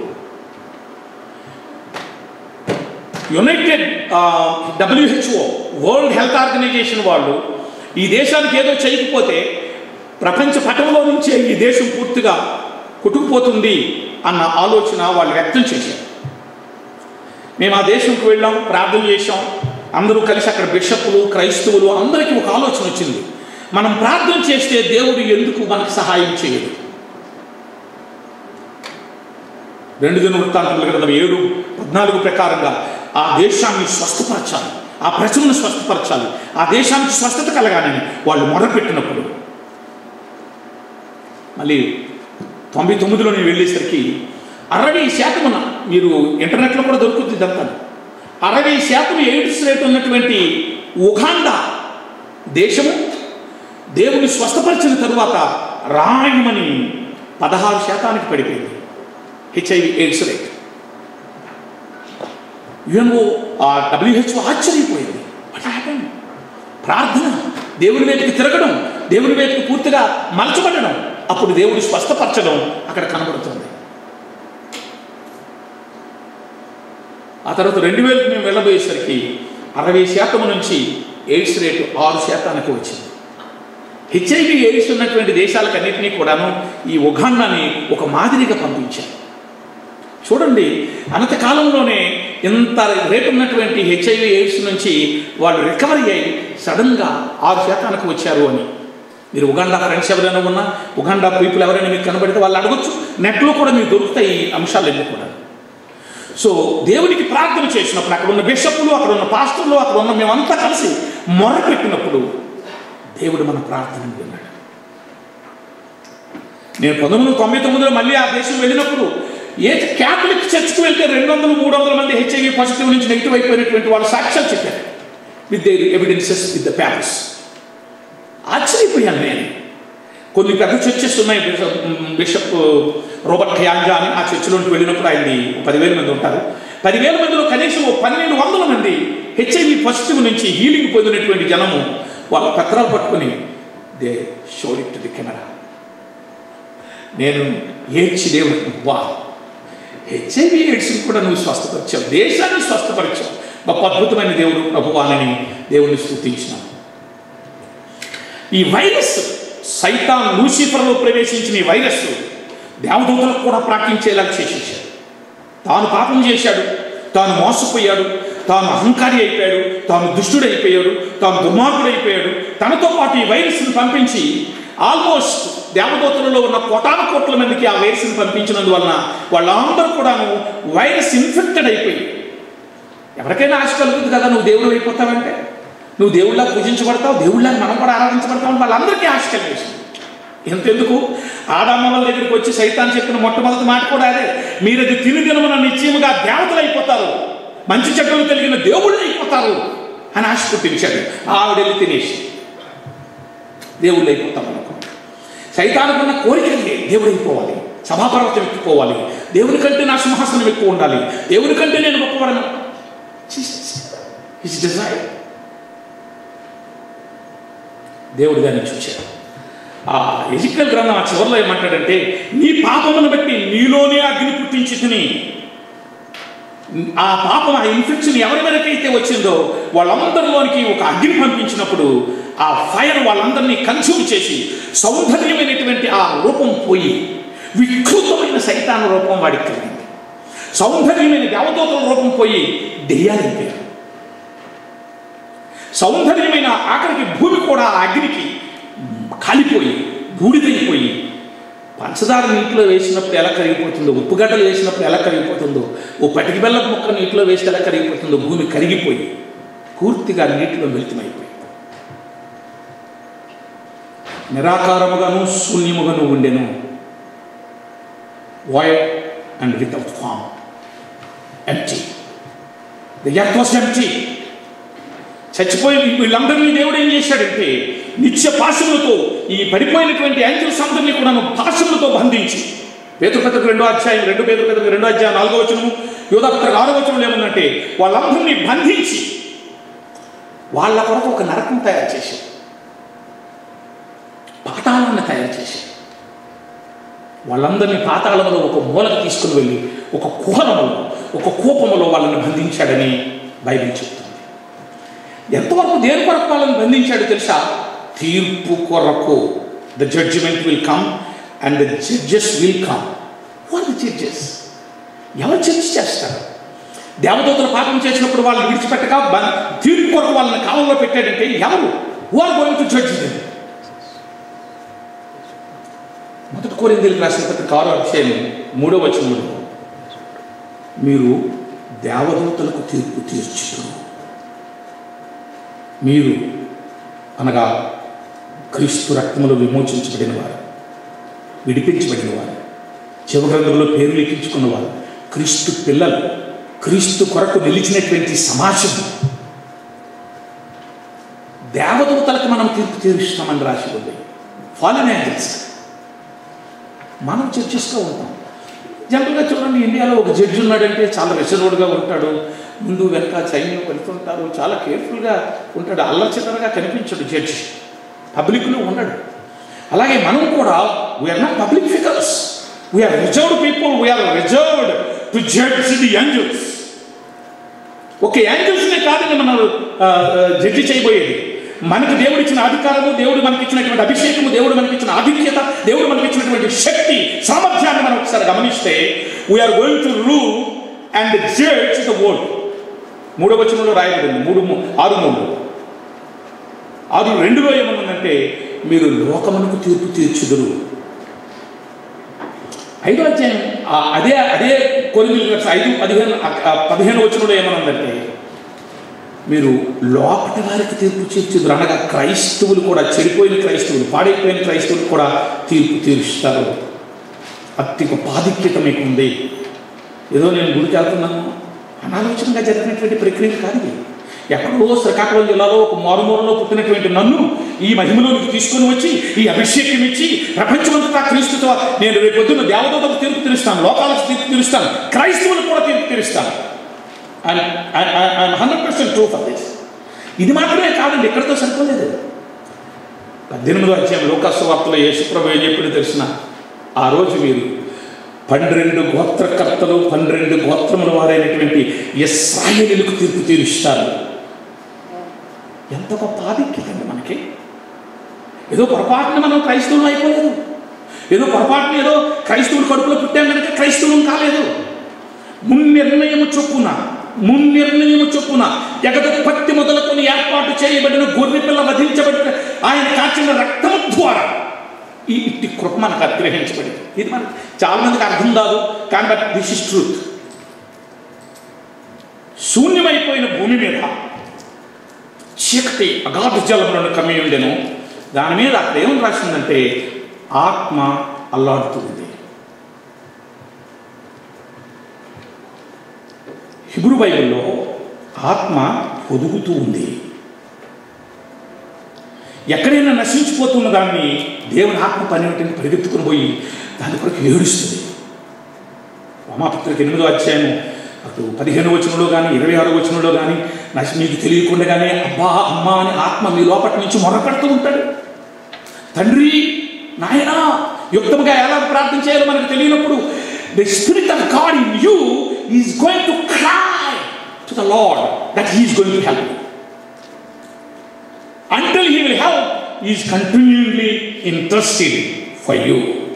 united WHO world health organization వాళ్ళు ఈ దేశానికి ఏదో చేయకపోతే ప్రపంచ పటంలో నుంచే ఈ దేశం పూర్తిగా కొట్టుకుపోతుంది అన్న ఆలోచన వాళ్ళు వ్యక్తం చేశారు మేము ఆ దేశంకి వెళ్ళాం ప్రార్థన చేశాం అందరూ కలిసి అక్కడ బిషప్పులు క్రైస్తవులు అందరికీ ఒక ఆలోచన వచ్చింది మనం ప్రార్థన చేస్తే దేవుడు ఎందుకు మనకు సహాయం చేయడు రెండు దిన వృత్తాంతముల గ్రంథం ఏడు పద్నాలుగు ప్రకారంగా ఆ దేశాన్ని స్వస్థపరచాలి ఆ ప్రజలను స్వస్థపరచాలి ఆ దేశానికి స్వస్థత కలగాలని వాళ్ళు మొదలుపెట్టినప్పుడు మళ్ళీ తొంభై తొమ్మిదిలో నేను వెళ్ళేసరికి అరవై శాతం మీరు ఇంటర్నెట్లో కూడా దొరుకుతుంది ఇదంతా అరవై శాతం ఎయిడ్స్ రేట్ ఉన్నటువంటి ఉగాండా దేశము దేవుని స్వస్థపరిచిన తరువాత రాయమని పదహారు శాతానికి పడిపోయింది హెచ్ఐవి ఎయిడ్స్ రేట్ యుఎన్ఓ ఆ డబ్ల్యూహెచ్ఓ ఆశ్చర్యపోయింది వాట్ హ్యాపెన్ ప్రార్థన దేవుని వైపుకి తిరగడం దేవుని వైపుకి పూర్తిగా మలచబడడం అప్పుడు దేవుడు స్వస్థపరచడం అక్కడ కనబడుతుంది ఆ తర్వాత రెండు వేలకు మేము వెళ్ళబోయేసరికి అరవై శాతం నుంచి ఎయిడ్స్ రేటు ఆరు శాతానికి వచ్చింది హెచ్ఐవి ఎయిడ్స్ ఉన్నటువంటి దేశాలకన్నింటినీ కూడాను ఈ ఉగాండాని ఒక మాదిరిగా పంపించారు చూడండి అనంత కాలంలోనే ఇంత రేటు ఉన్నటువంటి హెచ్ఐవి ఎయిడ్స్ నుంచి వాళ్ళు రికవరీ అయ్యి సడన్గా ఆరు శాతానికి వచ్చారు అని మీరు ఉగాండా ఫ్రెండ్స్ ఎవరైనా ఉన్నా ఉగాండా పీపుల్ ఎవరైనా మీకు కనబడితే వాళ్ళు అడగొచ్చు నెట్లో కూడా మీకు దొరుకుతాయి ఈ అంశాలన్నీ కూడా సో దేవునికి ప్రార్థన చేసినప్పుడు అక్కడ ఉన్న బిషప్లు అక్కడ ఉన్న పాస్టర్లు అక్కడ ఉన్న మేమంతా కలిసి మొర పెట్టినప్పుడు దేవుడు మన ప్రార్థన విన్నాడు నేను పంతొమ్మిది వందల తొంభై తొమ్మిదిలో మళ్ళీ ఆ దేశం వెళ్ళినప్పుడు ఏ క్యాథలిక్ చర్చ్కి వెళ్తే రెండు వందలు మూడు వందల మంది హెచ్ఐవి పాజిటివ్ నుంచి నెగిటివ్ అయిపోయినటువంటి వాళ్ళు సాక్ష్యాలు చెప్పారు with they evidences with the papers ఆశ్చర్యపోయాను నేను కొన్ని పెద్ద చర్చెస్ ఉన్నాయి బిషప్ బిషప్ రోబర్ట్ ఖయాంజా అని ఆ చర్చిలోకి వెళ్ళినప్పుడు ఆయన్ని పదివేల మంది ఉంటారు పదివేల మందిలో కనీసం ఓ పన్నెండు వందల మంది హెచ్ఐవి పాజిటివ్ నుంచి హీలింగ్ పొందినటువంటి జనము వాళ్ళ పత్రాలు పట్టుకుని they showed it to the camera నేను ఏడ్చి దేవుడు వా హెచ్ఐవి ఎయిడ్స్ని కూడా నువ్వు స్వస్థపరిచావు దేశాన్ని స్వస్థపరిచావు గొప్ప అద్భుతమైన దేవుడు ప్రభువానని దేవుని స్థుతించినాను ఈ వైరస్ సైతాన్ లూసిఫర్లో ప్రవేశించిన ఈ వైరస్ దేవదూతలకు కూడా ప్రార్థించేలా చేసేసాడు తాను పాపం చేశాడు తాను మోసపోయాడు తాను అహంకారి అయిపోయాడు తాను దుష్టుడైపోయాడు తాను దుర్మార్గుడైపోయాడు తనతో పాటు ఈ వైరస్ని పంపించి ఆల్మోస్ట్ దేవదూతలలో ఉన్న కోటాన కోట్ల మందికి ఆ వైరస్ని పంపించినందువలన వాళ్ళందరూ కూడాను వైరస్ ఇన్ఫెక్టెడ్ అయిపోయి ఎవరికైనా ఆశ కలుగుతుంది కదా నువ్వు దేవుడు అయిపోతావంటే నువ్వు దేవుళ్ళ పూజించబడతావు దేవుళ్ళ మనం కూడా ఆరాధించబడతావు వాళ్ళందరికీ ఆశ కలిగేసింది ఎంతెందుకు ఆడమ్మ వాళ్ళ దగ్గరికి వచ్చి సైతాన్ చెప్పిన మొట్టమొదటి మాట కూడా అదే మీరు అది తిని తినమన్న నిశ్చయముగా దేవతలు అయిపోతారు మంచి చెడ్డలు కలిగిన దేవుళ్ళు అయిపోతారు అని ఆశ పుట్టించాడు ఆవిడెళ్ళి తినేసి దేవుళ్ళు అయిపోతాం అనుకో సైతానుకున్న కోరికలే దేవుడు అయిపోవాలి సభాపర్వతం ఎక్కిపోవాలి దేవుని కంటే నా సింహాసనం ఎక్కువ ఉండాలి దేవుని కంటే నేను గొప్పవాడను హిస్ డిజైర్ దేవుడు దాన్ని చూశాడు ఆ ఎజికల్ గ్రంథం ఆ చివరిలో ఏమంటాడంటే నీ పాపమును బట్టి నీలోనే అగ్ని పుట్టించి తిని ఆ పాపం ఆ ఇన్ఫెక్షన్ ఎవరి వరకైతే వచ్చిందో వాళ్ళందరిలోనికి ఒక అగ్ని పంపించినప్పుడు ఆ ఫైర్ వాళ్ళందరినీ కన్స్యూమ్ చేసి సౌందర్యమైనటువంటి ఆ రూపం పోయి వికృతమైన సైతాన రూపం వాడికి కలిగింది సౌందర్యమైన దేవదూతల రూపం పోయి దెయ్యాలైపోయారు సౌందర్యమైన ఆఖరికి భూమి కూడా ఆ అగ్నికి కాలిపోయి బూడిదైపోయి పంచదార నీటిలో వేసినప్పుడు ఎలా కరిగిపోతుందో ఉప్పుగడ్డలు వేసినప్పుడు ఎలా కరిగిపోతుందో ఓ పటికి బెల్లం ముక్క నీటిలో వేస్తే ఎలా కరిగిపోతుందో భూమి కరిగిపోయి పూర్తిగా నీటిలో మిళితమైపోయి నిరాకారముగాను శూన్యముగాను ఉండెను void and without form empty the earth was empty చచ్చిపోయి వీళ్ళందరినీ దేవుడు ఏం చేశాడంటే నిత్య పాశములతో ఈ పడిపోయినటువంటి యాంగిల్స్ అందరినీ కూడా పాశములతో బంధించి పేదపత్రిక రెండో అధ్యాయం రెండు పేదపత్రిక రెండో అధ్యాయం నాలుగో వచనము యోధపత్రిక ఆరో వచనంలో ఏముందంటే వాళ్ళందరినీ బంధించి వాళ్ళ కొరకు ఒక నరకం తయారు చేశారు పాతాళాన్ని తయారు చేశారు వాళ్ళందరినీ పాతాళంలో ఒక మూలకు తీసుకుని వెళ్ళి ఒక కుహనములో ఒక కూపములో వాళ్ళని బంధించాడని బైబిల్ చెప్తుంది ఎంతవరకు దేని కొరకు వాళ్ళని బంధించాడు తెలుసా తీర్పు కొరకు the judgement will come and the judges will come what the judges ఎవరు జడ్జి చేస్తారు దేవదూతలు పాపం చేసినప్పుడు వాళ్ళని విడిచిపెట్టక బ- తీర్పు కొరకు వాళ్ళని కాలంలో పెట్టాడంటే ఎవరు వారు గోయింగ్ టు జడ్జి దెమ్ మొదటి కోరిందీలకు రాసిన పత్రిక ఆరో అధ్యాయం మూడో వచనంలో మీరు దేవదూతలకు తీర్పు తీర్చుతారు మీరు అనగా క్రీస్తు రక్తములో విమోచించబడిన వారు విడిపించబడిన వారు శివగ్రంథంలో పేరు లిఖించుకున్న వారు క్రీస్తు పిల్లలు క్రీస్తు కొరకు నిలిచినటువంటి సమాజం దేవదూతలకు మనం తీర్పు తీరుస్తామని రాసి ఉంది ఫాలన్ యాంగిల్స్ మనం చర్చిస్తూ ఉంటాం జనరల్గా చూడండి ఇండియాలో ఒక జడ్జి ఉన్నాడంటే చాలా రిజర్వ్డ్గా ఉంటాడు ముందు వెనక సైన్యం వెళ్తుంటారు చాలా కేర్ఫుల్గా ఉంటాడు అల్లచిల్లరగా కనిపించడు జడ్జి పబ్లిక్లో ఉండడు అలాగే మనం కూడా we are not public figures we are reserved people we are reserved to judge the angles ఒక యాంగిల్స్నే కాదండి మనం ఆ, ఆ, జడ్జి చేయబోయేది మనకు దేవుడు ఇచ్చిన అధికారము దేవుడు మనకి ఇచ్చినటువంటి అభిషేకము దేవుడు మనకి ఇచ్చిన ఆధిక్యత దేవుడు మనకి ఇచ్చినటువంటి శక్తి సామర్థ్యాన్ని మనం ఒకసారి గమనిస్తే we are going to rule and judge the world మూడో వచనంలో రాయబడింది మూడు మూ- ఆరు మూడు ఆరు రెండులో ఏమనుందంటే మీరు లోకమునకు తీర్పు తీర్చుదురు ఐదో అధ్యాయం ఆ అదే అదే కొన్ని ఐదు పదిహేను ఆ పదిహేను వచనంలో ఏమనుందంటే మీరు లోపటి వారికి తీర్పు తీర్చుదురు అనగా క్రైస్తవులు కూడా చెడిపోయిన క్రైస్తవులు పాడైపోయిన క్రైస్తవులు కూడా తీర్పు తీరుస్తారు అతి గొప్ప ఆధిక్యత మీకు ఉంది ఏదో నేను గుడికి వెళ్తున్నాను అనాలోచనగా జరిగినటువంటి ప్రక్రియ కాదు ఇది ఎక్కడో శ్రీకాకుళం జిల్లాలో ఒక మారుమూలలో పుట్టినటువంటి నన్ను ఈ మహిమలోనికి తీసుకొని వచ్చి ఈ అభిషేకం ఇచ్చి ప్రపంచమంతటా క్రీస్తుతో నేను రేపు పొద్దున్న దేవదూతకు తీర్పు తీరుస్తాను లోకాలకు తీర్పు తీరుస్తాను క్రైస్తవులకు కూడా తీర్పు తీరుస్తాను hundred percent true for this ఇది మాత్రమే కాదండి ఎక్కడితో సరిపోలేదు పద్దెనిమిదో అధ్యాయం లోకాసు వార్తలో యేసుప్రభు ఏం చెప్పిన తెలిసిన ఆ రోజు మీరు పన్నెండు గోత్రకర్తలు పన్నెండు గోత్రముల వారైనటువంటి ఇస్రాయేలీలకు తీర్పు తీరుస్తారు ఎంత గొప్ప ఆధిక్యత అండి మనకి ఏదో పొరపాటున మనం క్రైస్తవులు అయిపోలేదు ఏదో పొరపాటున ఏదో క్రైస్తవులు కడుపులో పుట్టాం కనుక క్రైస్తవులం కాలేదు మున్నిర్ణయము చొప్పున మున్నిర్ణయము చొప్పున ఎగదపత్తి మొదలుకొని ఏర్పాటు చేయబడిన గొర్రె పిల్ల వధించబడిన ఆయన కాచిన రక్తము ద్వారా ఈ ఇట్టి కృప మనకు అనుగ్రహించబడింది ఇది మనకి చాలా మందికి అర్థం కాదు కానీ బట్ దిస్ ఇస్ ట్రూత్ శూన్యమైపోయిన భూమి మీద చీకటి అగాధ జలములను కమ్మి ఉండెను దాని మీద అక్కడ ఏమని రాసిందంటే ఆత్మ అల్లాడుతుంది హిబ్రు బైబిల్లో ఆత్మ పొదుగుతూ ఉంది ఎక్కడైనా నశించిపోతున్న దాన్ని దేవుని ఆత్మ పని ఏమిటని పరిగెత్తుకుని పోయి దాని కొరకు ఏడుస్తుంది ఉమాపత్రిక ఎనిమిదో అధ్యాయం అటు పదిహేను వచనంలో కానీ ఇరవై ఆరో వచనంలో కానీ నశ మీకు తెలియకుండానే అబ్బా అమ్మా అని ఆత్మ మీ లోపటి నుంచి మొరపెడుతూ ఉంటాడు తండ్రి నాయనా యుక్తముగా ఎలా ప్రార్థన చేయాలో మనకు తెలియనప్పుడు the spirit of God in you is going to cry to the Lord that he is going to help until he will help, he is continually interested for you.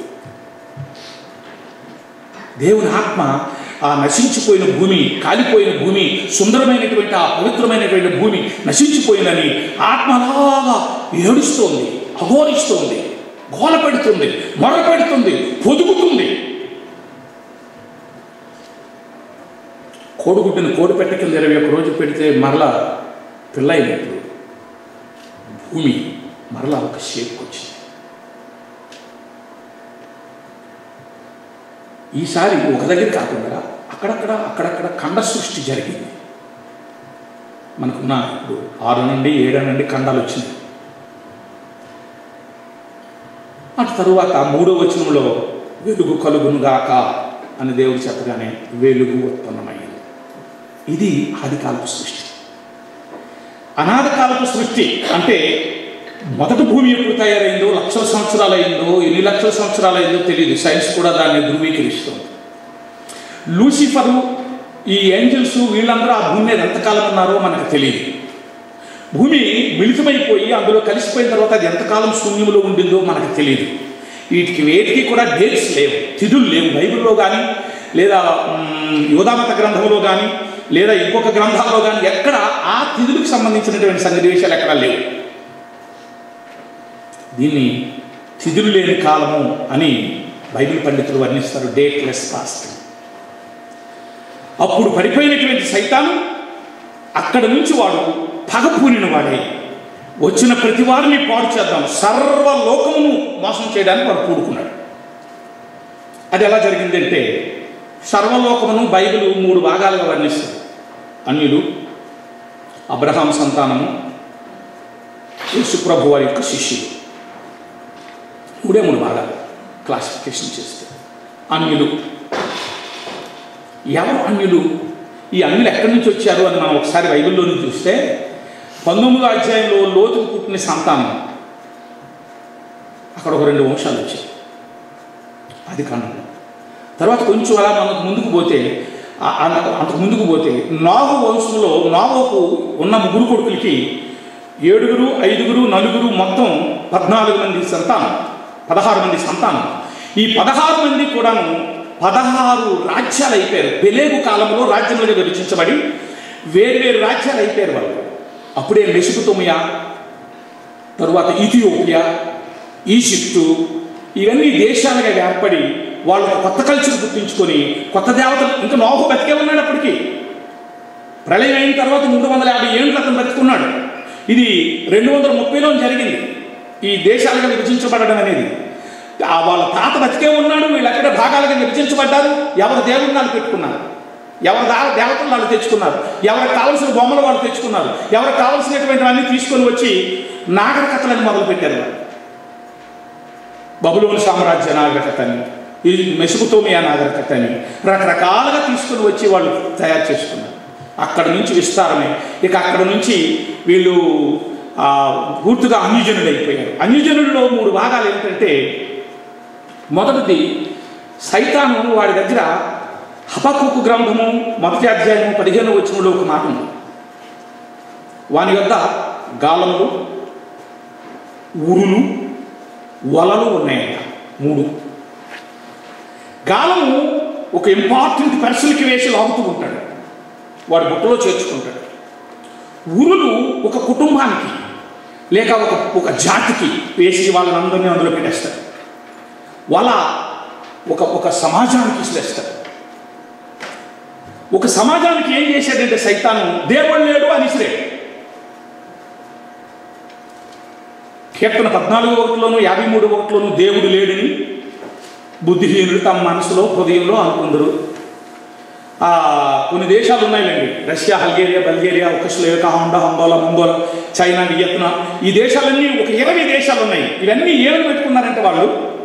దేవుని ఆత్మ ఆ నశించిపోయిన భూమి కాలిపోయిన భూమి సుందరమైనటువంటి ఆ పవిత్రమైనటువంటి భూమి నశించిపోయిందని ఆత్మలాగా ఏడుస్తోంది అఘోరిస్తోంది గోల పెడుతుంది మొర పెడుతుంది పొదుగుతుంది కోడిగుడ్డుని కోడి పెట్ట కింద ఇరవై ఒక రోజు పెడితే మరలా పిల్ల అయినప్పుడు భూమి మరలా ఒక షేప్కి వచ్చింది ఈసారి ఒక దగ్గర కాకుండా అక్కడక్కడ అక్కడక్కడ ఖండ సృష్టి జరిగింది మనకున్న ఇప్పుడు ఆరు నుండి ఏడు నుండి ఖండాలు వచ్చినాయి అటు తరువాత మూడో వచనంలో వెలుగు కలుగును గాక అని దేవుడు చెప్పగానే వెలుగు ఉత్పన్నమైంది ఇది ఆదికాలపు సృష్టి అనాథ కాలపు సృష్టి అంటే మొదటి భూమి ఎప్పుడు తయారైందో లక్షల సంవత్సరాలు అయిందో ఎన్ని లక్షల సంవత్సరాలు అయిందో తెలియదు సైన్స్ కూడా దాన్ని ధృవీకరిస్తుంది లూసిఫరు ఈ ఏంజల్స్ వీళ్ళందరూ ఆ భూమి మీద ఎంతకాలం ఉన్నారో మనకు తెలియదు భూమి మిళితమైపోయి అందులో కలిసిపోయిన తర్వాత అది ఎంతకాలం శూన్యంలో ఉండిందో మనకు తెలియదు వీటికి వేటికి కూడా డేట్స్ లేవు తిథులు లేవు బైబిల్లో కానీ లేదా మ్, యోధామత గ్రంథంలో కానీ లేదా ఇంకొక గ్రంథాల్లో కానీ ఎక్కడ ఆ తిథులకు సంబంధించినటువంటి సన్నివేశాలు ఎక్కడా లేవు దీన్ని తిథులు లేని కాలము అని బైబిల్ పండితులు వర్ణిస్తారు డేట్లెస్ పాస్ట్ అప్పుడు పడిపోయినటువంటి సైతాను అక్కడ నుంచి వాడు పగపూనిన వాడే వచ్చిన ప్రతి వారిని పాడు చేద్దాం సర్వ లోకమును మోసం చేయడానికి వాడు కూడుకున్నాడు అది ఎలా జరిగిందంటే సర్వలోకమును బైబిల్ మూడు భాగాలుగా వర్ణిస్తుంది అన్యులు అబ్రహాం సంతానము యేసుప్రభు వారి యొక్క శిష్యులు మూడే మూడు భాగాలు క్లాసిఫికేషన్ చేస్తే అన్యులు ఎవరు అన్యులు ఈ అన్యులు ఎక్కడి నుంచి వచ్చారు అని మనం ఒకసారి బైబిల్లోని చూస్తే పంతొమ్మిదో అధ్యాయంలో లోతు పుట్టిన సంతానం అక్కడ ఒక రెండు వంశాలు వచ్చాయి అది కాండంలో తర్వాత కొంచెం అలా మనకు ముందుకు పోతే ఆ- ఆ- అంతకు ముందుకు పోతే నాగు వంశంలో నాగోకు ఉన్న ముగ్గురు కొడుకులకి ఏడుగురు ఐదుగురు నలుగురు మొత్తం పద్నాలుగు మంది సంతానం పదహారు మంది సంతానం ఈ పదహారు మంది కూడాను పదహారు రాజ్యాలు అయిపోయారు పెలేగు కాలంలో రాజ్యములుగా విభజించబడి వేరు వేరు రాజ్యాలు అయిపోయారు వాళ్ళు అప్పుడే మెసుకుతోమియా తరువాత ఇథియోపియా ఈజిప్టు ఇవన్నీ దేశాలుగా ఏర్పడి వాళ్ళు ఒక కొత్త కల్చర్ గుర్తించుకొని కొత్త దేవతలు ఇంకా నోహు బతికే ఉన్నాడు అప్పటికి ప్రళయం అయిన తర్వాత మూడు వందల యాభై ఏళ్ళు అతను బతుకున్నాడు ఇది రెండు వందల ముప్పైలో జరిగింది ఈ దేశాలుగా విభజించబడడం అనేది ఆ వాళ్ళ తాత బతికే ఉన్నాడు వీళ్ళు అక్కడ భాగాలుగా విభజించబడ్డారు ఎవరి దేవుడిని వాళ్ళు పెట్టుకున్నారు ఎవరి దా దేవతలు వాళ్ళు తెచ్చుకున్నారు ఎవరికి కావలసిన బొమ్మలు వాళ్ళు తెచ్చుకున్నారు ఎవరికి కావలసినటువంటివన్నీ తీసుకొని వచ్చి నాగరికతలను మొదలు పెట్టారు వాళ్ళు బబులోని సామ్రాజ్య నాగరికత అని ఈ మెసుకుతోమియా నాగరికత అని రకరకాలుగా తీసుకుని వచ్చి వాళ్ళు తయారు చేసుకున్నారు అక్కడ నుంచి విస్తారమే ఇక అక్కడ నుంచి వీళ్ళు ఆ, పూర్తిగా అన్యజనులు అయిపోయారు అన్యజనుల్లో మూడు భాగాలు ఏంటంటే మొదటిది సైతాను వాడి దగ్గర హపకుకు గ్రంథము మొదటి అధ్యాయము పదిహేను వచనంలో ఒక మాట ఉంది వాని యొద్ద గాలములు ఉరులు వలలు ఉన్నాయంట మూడు గాలము ఒక ఇంపార్టెంట్ పర్సన్కి వేసి లాగుతూ ఉంటాడు వాడు బుట్టలో చేర్చుకుంటాడు ఉరులు ఒక కుటుంబానికి లేక ఒక ఒక జాతికి వేసి వాళ్ళని అందరినీ అందులో పెట్టేస్తాడు వాళ్ళ ఒక ఒక సమాజానికి ఇసిరేస్తాడు ఒక సమాజానికి ఏం చేశాడంటే సైతాను దేవుడు లేడు అని ఇసిరాడు కీర్తన పద్నాలుగు ఒకటిలోను యాభై మూడు ఒకటిలోను దేవుడు లేడని బుద్ధిహీనులు తమ మనసులో హృదయంలో అనుకుందరు ఆ, కొన్ని దేశాలు ఉన్నాయిలేండి రష్యా హల్గేరియా బల్గేరియా ఒకస్లోవేకా హోండా హంగోలా మంగోలా చైనా వియత్నాం ఈ దేశాలన్నీ ఒక ఇరవై దేశాలు ఉన్నాయి ఇవన్నీ ఏమని పెట్టుకున్నారంటే వాళ్ళు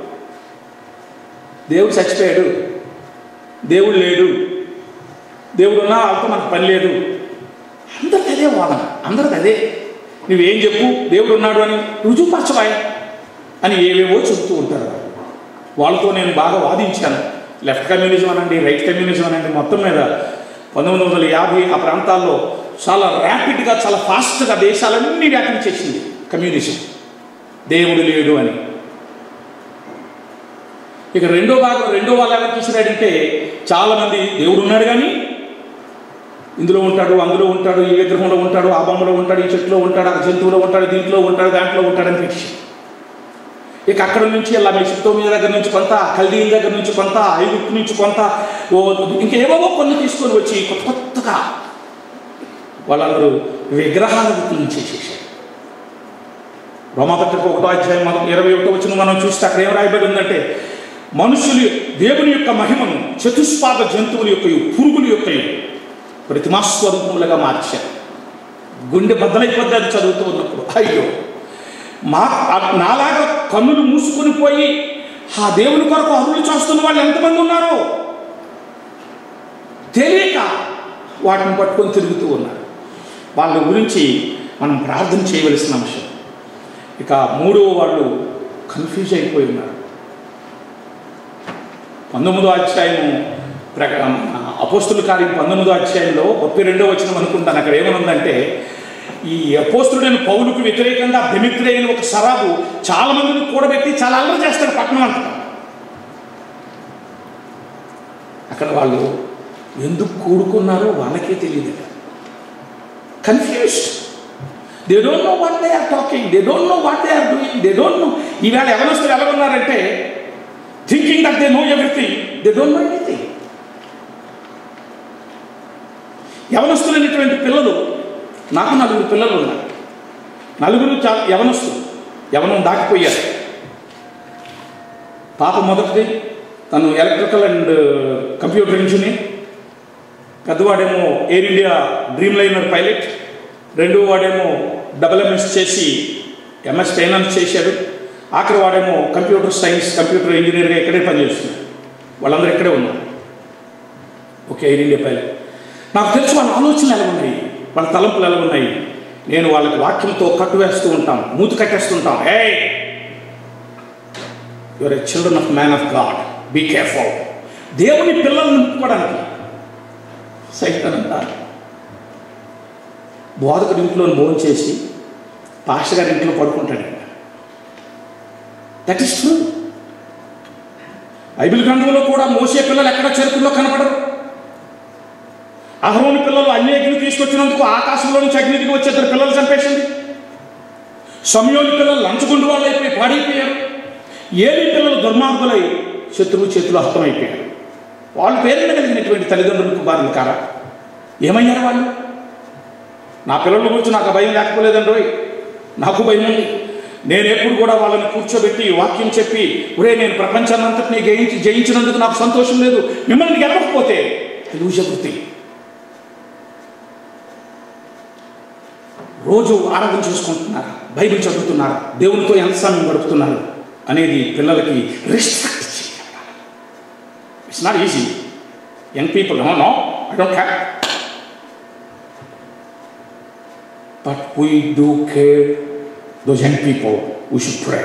దేవుడు చచ్చిపోయాడు దేవుడు లేడు దేవుడు ఉన్నా వాళ్ళతో మనకు పని లేదు అందరికి అదే వాదన అందరికి అదే నువ్వేం చెప్పు దేవుడు ఉన్నాడు అని రుజువుపరచవాయి అని ఏవేవో చెబుతూ ఉంటారు వాళ్ళు. వాళ్ళతో నేను బాగా వాదించాను లెఫ్ట్ కమ్యూనిజం అనండి రైట్ కమ్యూనిజం అనండి మొత్తం మీద పంతొమ్మిది వందల యాభై ఆ ప్రాంతాల్లో చాలా ర్యాపిడ్గా చాలా ఫాస్ట్గా దేశాలన్నీ వ్యాపించేసింది కమ్యూనిజం దేవుడు లేడు అని ఇక రెండో భాగం రెండో వాళ్ళు ఎవరు చూసినాడంటే చాలామంది దేవుడు ఉన్నాడు కానీ ఇందులో ఉంటాడు అందులో ఉంటాడు ఈ విగ్రహంలో ఉంటాడు ఆ బొమ్మలో ఉంటాడు ఈ చెట్టులో ఉంటాడు ఆ జంతువులో ఉంటాడు దీంట్లో ఉంటాడు దాంట్లో ఉంటాడు అని ఫిక్షన్ ఇక అక్కడ నుంచి ఇలా మెసిప్తోమియా దగ్గర నుంచి కొంత కల్దీల దగ్గర నుంచి కొంత ఐగుప్తు నుంచి కొంత ఓ ఇంకేవో కొన్ని తీసుకొని వచ్చి కొత్త కొత్తగా వాళ్ళందరూ విగ్రహాలను తీయించేసేసారు రోమాపత్రిక ఒకటో అధ్యాయం మనం ఇరవై ఒకటో వచ్చిన మనం చూస్తే అక్కడ ఏం రాయబడి ఉందంటే మనుషులు దేవుని యొక్క మహిమను చతుష్పాద జంతువుల యొక్క పురుగుల యొక్క ప్రతిమాస్వరూపములుగా మార్చారు గుండె బద్దలైపోద్ది అది చదువుతూ ఉన్నప్పుడు అయ్యో మా ఆ- నాలాగా కన్నులు మూసుకొని పోయి ఆ దేవుని కొరకు అరులు చేస్తున్న వాళ్ళు ఎంతమంది ఉన్నారో తెలియక వాటిని పట్టుకొని తిరుగుతూ ఉన్నారు వాళ్ళ గురించి మనం ప్రార్థన చేయవలసిన అంశం ఇక మూడవ వాళ్ళు కన్ఫ్యూజ్ అయిపోయి ఉన్నారు పంతొమ్మిదో అధ్యాయము ప్రక అపోస్తుల కార్యం పంతొమ్మిదో అధ్యాయంలో ముప్పై రెండో వచ్చిన అనుకుంటాను అక్కడ ఏమనుందంటే ఈ అపోస్తుడైన పౌలుకు వ్యతిరేకంగా బెమిత్రైన ఒక సరాబు చాలా మందిని కూడబెట్టి చాలా అల్లరి చేస్తాడు పట్టణం అంతా అక్కడ వాళ్ళు ఎందుకు కూడుకున్నారో వాళ్ళకే తెలియదు confused they don't know what they are talking they don't know what they are doing they don't know ఈవేళ ఎవరొస్తారు ఎలా ఉన్నారంటే thinking that they know everything they don't know anything యవనస్తులైనటువంటి పిల్లలు నాకు నలుగురు పిల్లలు ఉన్నారు నలుగురు చాలా యవనస్తులు యవనం దాటిపోయారు పాప మొదటిది తను ఎలక్ట్రికల్ అండ్ కంప్యూటర్ ఇంజనీర్ పెద్దవాడేమో Air India Dreamliner pilot రెండో వాడేమో డబుల్ ఎంఎస్ చేసి ఎంఎస్ ఫైనాన్స్ చేశాడు ఆఖరి వాడేమో కంప్యూటర్ సైన్స్ కంప్యూటర్ ఇంజనీర్గా ఇక్కడే పనిచేస్తున్నాడు వాళ్ళందరూ ఇక్కడే ఉన్నారు ఓకే ఎయిర్ ఇండియా పైలట్ నాకు తెలుసు వాళ్ళ ఆలోచనలు ఎలా ఉన్నాయి వాళ్ళ తలంపులు ఎలా ఉన్నాయి నేను వాళ్ళకి వాక్యంతో కట్టు వేస్తూ ఉంటాం మూతి కట్టేస్తుంటాం ఏ you're a children of man of God be careful దేవుని పిల్లల్ని నింపుకోవడానికి సైతం అంటారు బోధకుడి ఇంట్లో భోజనం చేసి పాస్టర్ గారి ఇంట్లో పడుకుంటాడు దట్ ఈస్ ట్రూ బైబిల్ గ్రంథంలో కూడా మోసే పిల్లలు ఎక్కడ చెరుకుల్లో కనపడరు అహరోని పిల్లలు అన్ని అగ్ని తీసుకొచ్చినందుకు ఆకాశంలో నుంచి అగ్ని దిగి వచ్చి ఇద్దరు పిల్లలు చంపేసింది సమయోని పిల్లలు లంచగొండు వాళ్ళు అయిపోయి పాడైపోయారు ఏలి పిల్లలు దుర్మార్గులై శత్రువు చేతులు హతమైపోయారు వాళ్ళు పేరెంట్ కలిగినటువంటి తల్లిదండ్రులకు బాధలు కారా ఏమయ్యారు వాళ్ళు నా పిల్లల గురించి నాకు భయం లేకపోలేదండి నాకు భయం ఉంది నేను ఎప్పుడు కూడా వాళ్ళని కూర్చోబెట్టి వాక్యం చెప్పి ఒరే నేను ప్రపంచాన్నంతటినీ జయించి జయించినందుకు నాకు సంతోషం లేదు మిమ్మల్ని గెలవకపోతే లూజగుర్తి రోజు ఆరాధన చేసుకుంటున్నారు బైబిల్ చదువుతున్నారు దేవునితో ఎంత సమయం గడుపుతున్నారు అనేది పిల్లలకి రిస్ట్రిక్ట్ చేయాలి it's not easy young people no no I don't have but we do care those young people we should pray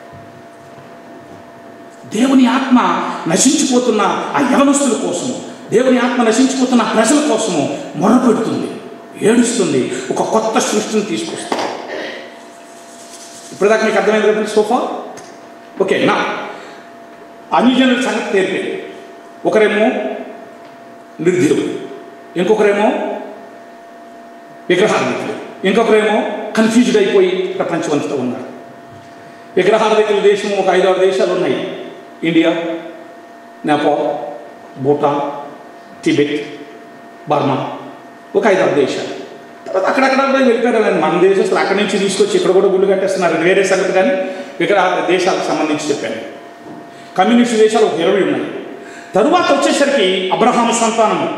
దేవుని ఆత్మ నశించిపోతున్న ఆ యవనస్తుల కోసము దేవుని ఆత్మ నశించిపోతున్న ఆ ప్రజల కోసము మొరపెడుతుంది ఏడుస్తుంది ఒక కొత్త సృష్టిని తీసుకొస్తుంది ఇప్పటిదాకా మీకు అర్థమైంది కదా సోఫా ఓకే నా అన్యజనుల సంగతి నేర్పేది ఒకరేమో నిర్ధీరుడు ఇంకొకరేమో విగ్రహార్థికులు ఇంకొకరేమో కన్ఫ్యూజ్డ్ అయిపోయి ప్రపంచమంతటా ఉన్నారు విగ్రహార్థికుల దేశం ఒక ఐదు ఆరు దేశాలు ఉన్నాయి ఇండియా నేపాల్ భూటాన్ టిబెట్ బర్మా ఒక ఐదు ఆరు దేశాలు తర్వాత అక్కడక్కడ వెళ్ళిపోయారు కానీ మన దేశస్తులు అక్కడి నుంచి తీసుకొచ్చి ఇక్కడ కూడా గుళ్ళు కట్టేస్తున్నారు ఇది వేరే సంగతి కానీ విగ్రహ దేశాలకు సంబంధించి చెప్పాను కమ్యూనిస్ట్ దేశాలు ఒక ఇరవై ఉన్నాయి తరువాత వచ్చేసరికి అబ్రహాం సంతానము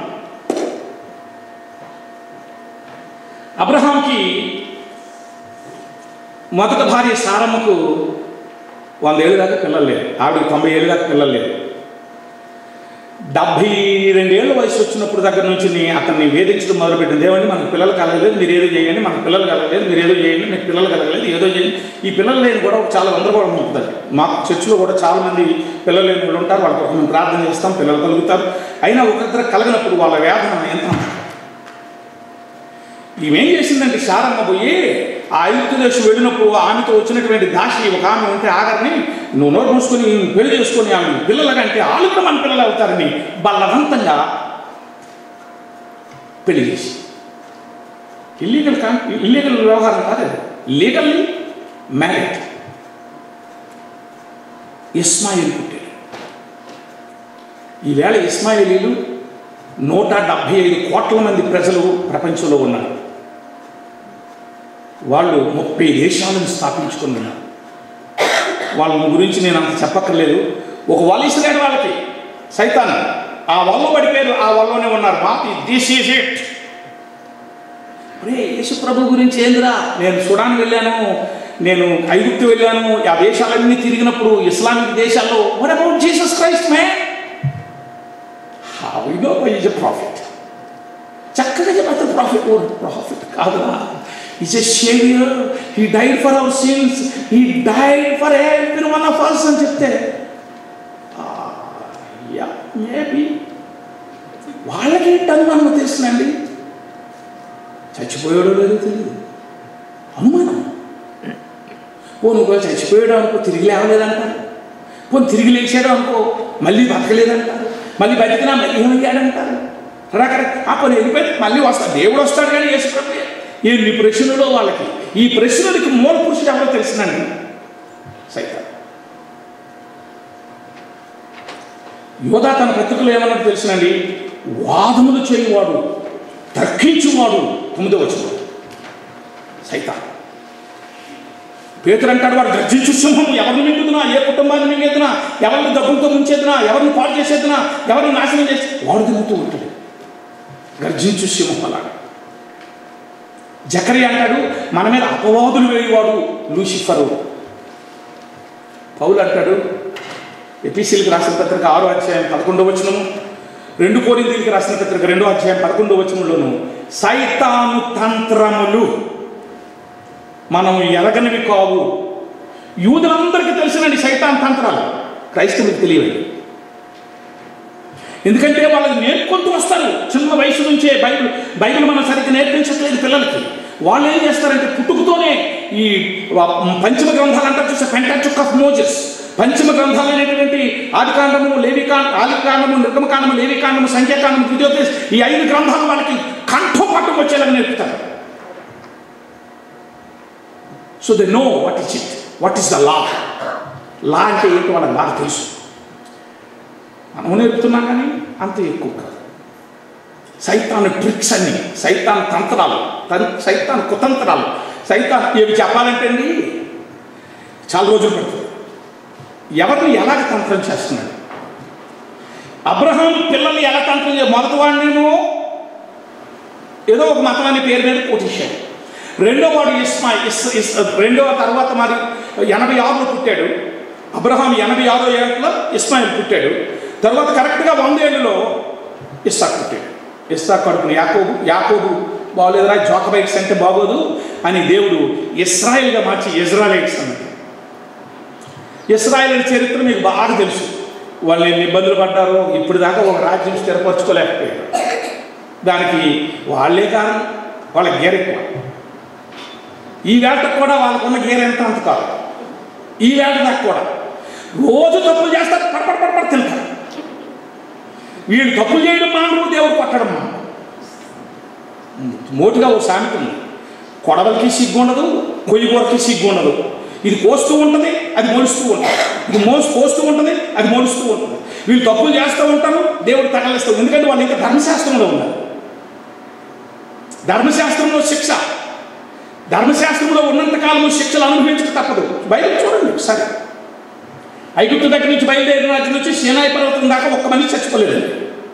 అబ్రహాంకి మొదట భార్య సారమ్మకు వంద ఏళ్ళు దాకా పిల్లలు లేరు ఆవిడ తొంభై ఏళ్ళు దాకా పిల్లలు లేరు డెబ్భై రెండేళ్ళ వయసు వచ్చినప్పుడు దగ్గర నుంచి నీ అతన్ని వేధించడం మొదలుపెట్టింది ఏమండి మనకు పిల్లలు కలగలేదు మీరు ఏదో చేయండి మనకు పిల్లలు కలగలేదు మీరు ఏదో చేయండి మీకు పిల్లలు కలగలేదు ఏదో చేయండి ఈ పిల్లలు లేని కూడా చాలా గందరగోళం ఉంటుంది మా చర్చిలో కూడా చాలా మంది పిల్లలు లేని వాళ్ళు ఉంటారు వాళ్ళ కోసం మేము ప్రార్థన చేస్తాం పిల్లలు కలుగుతారు అయినా ఒకరిద్దరు కలగనప్పుడు వాళ్ళ వేదన ఎంత ఈమెం చేసిందంటే శారమ్మ పోయి ఆ ఐగుప్తు దేశం వెళ్ళినప్పుడు ఆమెతో వచ్చినటువంటి దాసి ఒక ఆమె ఉంటే ఆగరని నువ్వు నోరు మూసుకొని ఈమెను పెళ్లి చేసుకొని ఆమె పిల్లలకంటే వాళ్ళు కూడా మన పిల్లలు అవుతారని బలవంతంగా పెళ్లి చేసి ఇల్లీగల్ కా ఇల్లీగల్ వ్యవహారం కాదు అది లీగల్లీ మ్యారేజ్ ఇస్మాయిల్ పుట్టాడు ఈవేళ ఇస్మాయిలీలు నూట డెబ్భై ఐదు కోట్ల మంది ప్రజలు ప్రపంచంలో ఉన్నారు వాళ్ళు ముప్పై దేశాలను స్థాపించుకున్నారు వాళ్ళ గురించి నేను అంత చెప్పక్కర్లేదు ఒక వల ఇసిరాడు వాళ్ళకి సైతాన్ ఆ వల్ల పడిపోయారు ఆ వల్లనే ఉన్నారు మాకి దిస్ ఈజ్ ఇట్ రే యేసు ప్రభు గురించి ఏందిరా నేను సుడాన్ వెళ్ళాను నేను ఐగుప్తు వెళ్ళాను ఆ దేశాలన్నీ తిరిగినప్పుడు ఇస్లామిక్ దేశాల్లో what about Jesus Christ man how you know is a prophet చక్కగా చెప్పారు ప్రాఫిట్ ఓ ప్రాఫిట్ కాదురా is a saviour he died for our sins he died for every one of us అని చెప్తే యా మేబీ వాళ్ళకి అనుమానం తెలుసునండి చచ్చిపోయాడో లేదో తెలియదు అనుమానం పోను ఒకవేళ చచ్చిపోయాడు అనుకో తిరిగి లేవలేదంటారు పోను తిరిగి లేచాడు అనుకో మళ్ళీ బతకలేదంటారు మళ్ళీ బతికినా మళ్ళీ ఏమయ్యాడంటారు రకరకాల ఆ పని వెళ్ళిపోయి మళ్ళీ వస్తాడు దేవుడు వస్తాడు కానీ యేసుప్రభు ఎన్ని ప్రశ్నలో వాళ్ళకి ఈ ప్రశ్నలకి మూల పురుషుడు ఎవరో తెలిసినండి సైతం యోధా తన పత్రికలో ఏమన్నట్టు తెలిసినండి వాదములు చేయువాడు తర్కించువాడు తొమ్మిదో వచ్చిన సైతాన్ పేతురు అంటాడు వాడు గర్జించు సింహం ఎవరిని మింగుతున్నా ఏ కుటుంబాన్ని మింగేదినా ఎవరిని డబ్బులతో ముంచేదినా ఎవరిని పాడు చేసేదినా ఎవరిని నాశనం చేసి వాడు తిరుగుతూ ఉంటాడు గర్జించు సింహం అలాగా జకరి అంటాడు మన మీద అపవాదులు వేయవాడు లూసిఫరు పౌలు అంటాడు ఎపిసిల్కి రాసిన పత్రిక ఆరో అధ్యాయం పదకొండో వచనము రెండు కోరిందీలకి రాసిన పత్రిక రెండో అధ్యాయం పదకొండో వచనంలోను సైతాను తంత్రములు మనం ఎరగనివి కావు యూదులందరికీ తెలిసినండి సైతాన్ తంత్రాలు క్రైస్తవులకు తెలియవండి ఎందుకంటే వాళ్ళకి నేర్చుకుంటూ వస్తారు చిన్న వయసు నుంచే బైబిల్ బైబిల్ మనం సరిగ్గా నేర్పించట్లేదు పిల్లలకి వాళ్ళు ఏం చేస్తారంటే పుట్టుకతోనే ఈ పంచమ గ్రంథాలు అంటారు చూసే పెంటాచుక్ ఆఫ్ మోజెస్ పంచమ గ్రంథాలు అనేటువంటి ఆదికాండము లేవికాండ ఆదికాండము నిర్గమకాండము లేవికాండము సంఖ్యాకాండము ద్వితీయోపదేశం ఈ ఐదు గ్రంథాలు వాళ్ళకి కంఠం పట్టం వచ్చేలాగా నేర్పుతారు so they know what is it what is the law law అంటే ఏంటి వాళ్ళకి బాగా తెలుసు మనం నేర్పుతున్నాం కానీ అంత ఎక్కువ కాదు సైతాన్ ట్రిక్స్ అన్ని సైతాన్ తంత్రాలు తన్ సైతాన్ కుతంత్రాలు సైతాన్ ఇవి చెప్పాలంటే అండి చాలా రోజులు పడుతుంది ఎవరిని ఎలాగ తంత్రం చేస్తున్నాడు అబ్రహాం పిల్లల్ని ఎలా తంత్రం చే మొదటి వాడినేమో ఏదో ఒక మతమాన్ని పేరు మీద కోటేశాడు రెండో వాడు ఇస్మా ఇస్ ఇస్ రెండో తర్వాత మరి ఎనభై ఆరులో పుట్టాడు అబ్రహాం ఎనభై ఆరో ఏళ్ళలో ఇస్మాయిల్ పుట్టాడు తర్వాత కరెక్ట్గా వంద ఏళ్ళలో ఇస్సాక్ పుట్టాడు ఇస్సాక్ కడుపుని యాకోబు యాకోబు బాగోలేదురా జోకబైట్స్ అంటే బాగోదు అని దేవుడు ఇస్రాయిల్గా మార్చి ఇజ్రాయిలైట్స్ అన్నాడు ఇస్రాయిల్ చరిత్ర మీకు బాగా తెలుసు వాళ్ళు ఎన్ని ఇబ్బందులు పడ్డారో ఇప్పుడు దాకా ఒక రాజ్యం స్థిరపరచుకోలేకపోయారు దానికి వాళ్ళే కారణం వాళ్ళ గేర్ ఎక్కువ ఈ వేటకు కూడా వాళ్ళకున్న గేర్ ఎంత అంత కాదు ఈ వేట దాకా కూడా రోజు తప్పులు చేస్తారు పడపడ పడపడ తింటారు వీళ్ళు తప్పులు చేయడం మానవు దేవుడు కొట్టడం మానవు మోటుగా ఓ సామెత ఉంది కొడవలకి సిగ్గు ఉండదు కొయ్యి కూరకి సిగ్గు ఉండదు ఇది కోస్తూ ఉంటుంది అది మోలుస్తూ ఉంటుంది ఇది మోసు కోస్తూ ఉంటుంది అది మోలుస్తూ ఉంటుంది వీళ్ళు తప్పులు చేస్తూ ఉంటారు దేవుడు తగలిస్తూ ఎందుకంటే వాళ్ళు ఇంకా ధర్మశాస్త్రంలో ఉన్నారు ధర్మశాస్త్రంలో శిక్ష ధర్మశాస్త్రంలో ఉన్నంత కాలము శిక్షలు అనుభవించక తప్పదు బయట చూడండి ఒకసారి ఐగుప్తు దగ్గర నుంచి బయలుదేరిన రాజు నుంచి సీనాయి పర్వతం దాకా ఒక్క మనిషి చచ్చిపోలేదండి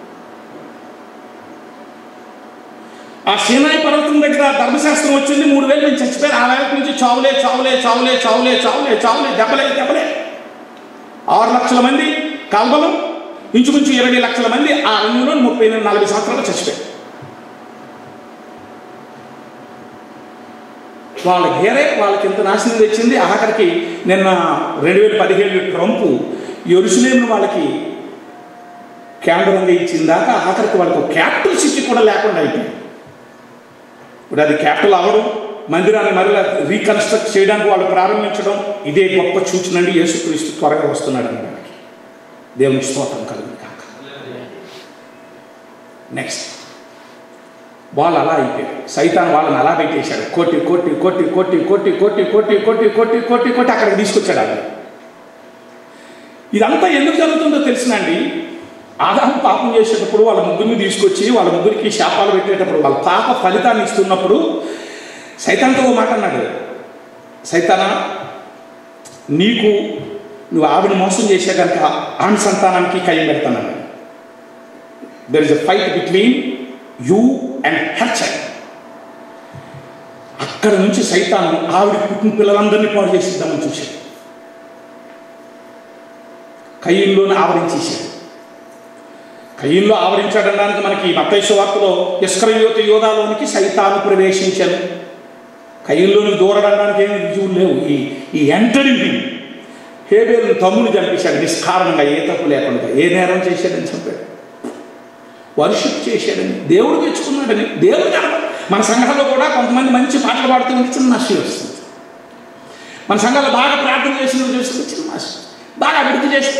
ఆ సీనాయి పర్వతం దగ్గర ధర్మశాస్త్రం వచ్చింది మూడు వేలు నుంచి చచ్చిపోయారు ఆ వేల నుంచి చావులే చావులే చావులే చావులే చావులే చావులే దెబ్బలే దెబ్బలే ఆరు లక్షల మంది కల్బలం ఇంచుమించు ఇరవై లక్షల మంది ఆ అరణ్యంలో ముప్పై నలభై సంవత్సరాలు చచ్చిపోయారు వాళ్ళ గేరే వాళ్ళకి ఎంత నాశనం తెచ్చింది ఆఖరికి నిన్న రెండు వేల పదిహేడు ట్రంప్ ఎరుసలేమును వాళ్ళకి కేంద్రంగా ఇచ్చిన దాకా ఆఖరికి వాళ్ళకి ఒక క్యాపిటల్ సిటీ కూడా లేకుండా అయిపోయింది ఇప్పుడు అది క్యాపిటల్ అవ్వడం మందిరాన్ని మరలా రీకన్స్ట్రక్ట్ చేయడానికి వాళ్ళు ప్రారంభించడం ఇదే గొప్ప సూచనండి యేసుక్రీస్తు త్వరగా వస్తున్నాడు అనడానికి దేవునికి స్తోత్రం కలుగుతుంది కాక నెక్స్ట్ వాళ్ళు అలా అయిపోయారు సైతాన్ వాళ్ళని అలా పెట్టేశాడు కొట్టి కొట్టి కొట్టి కొట్టి కొట్టి కొట్టి కొట్టి కొట్టి కొట్టి కొట్టి కొట్టి అక్కడికి తీసుకొచ్చాడు అలా ఇదంతా ఎందుకు జరుగుతుందో తెలిసినండి ఆదాము పాపం చేసేటప్పుడు వాళ్ళ ముగ్గురిని తీసుకొచ్చి వాళ్ళ ముగ్గురికి శాపాలు పెట్టేటప్పుడు వాళ్ళ పాప ఫలితాన్ని ఇస్తున్నప్పుడు సైతాన్తో ఓ మాట అన్నాడు సైతానా నీకు నువ్వు ఆవిడ మోసం చేసే కనుక ఆమె సంతానానికి కై పెడతానన్నాడు there is a fight between you and her child అక్కడ నుంచి సైతాను ఆవిడ పుట్టిన పిల్లలందరినీ పాడు చేసిద్దామని చూశాడు కయ్యంలోనే ఆవరించేశాడు కయ్యంలో ఆవరించాడనడానికి మనకి మతైష వార్తలో ఇస్కరయోత యోధాలోనికి సైతాను ప్రవేశించాను కయ్యంలోనికి దూరడడానికి ఏమి రుజువులు లేవు ఈ ఈ ఎంటరింగ్ హేబేలు తమ్ముని చంపేశాడు నిష్కారణంగా ఏ తప్పు లేకుండా ఏ నేరం చేశాడని చంపాడు వర్షిప్ చేశాడని దేవుడు తెచ్చుకున్నాడని దేవుడు కనప మన సంఘంలో కూడా కొంతమంది మంచి పాటలు పాడుతూ ఉంటే చిన్న నష్టం వస్తుంది మన సంఘంలో బాగా ప్రార్థన చేసిన చూస్తుంది చిన్న నష్టం బాగా అభివృద్ధి చేసి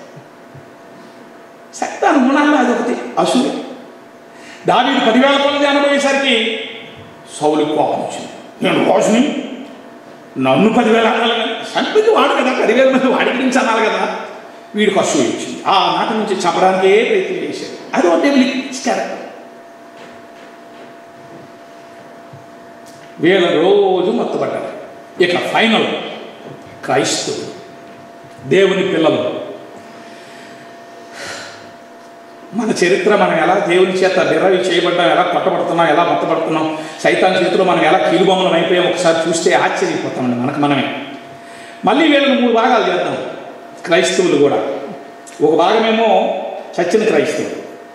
సత్తాను గుణాల్లో అది ఒకటి అసూయ దావీదు పదివేల కొలది అనుభవేసరికి సౌలు కోపం వచ్చింది నేను రోజుని నన్ను పదివేల అనాలి కదా చంపింది వాడు కదా పదివేల మంది వాడి గురించి అనాలి కదా వీడికి అసూయ వచ్చింది ఆ నాటి నుంచి చంపడానికే ప్రయత్నం చేశాడు అది ఒక డెవిల్ క్యారెక్టర్ వీళ్ళ రోజు మొత్తపడ్డారు ఇక ఫైనల్ క్రైస్తవులు దేవుని పిల్లలు మన చరిత్ర మనం ఎలా దేవుని చేత డిరైవ్ చేయబడ్డాం ఎలా కొట్టబడుతున్నాం ఎలా మొత్తపడుతున్నాం సైతాన్ చేతిలో మనం ఎలా కీలుబొమ్మలం అయిపోయాం ఒకసారి చూస్తే ఆశ్చర్యపోతామండి మనకు మనమే మళ్ళీ వీళ్ళని మూడు భాగాలు చేద్దాం క్రైస్తవులు కూడా ఒక భాగమేమో చచ్చిన క్రైస్తవులు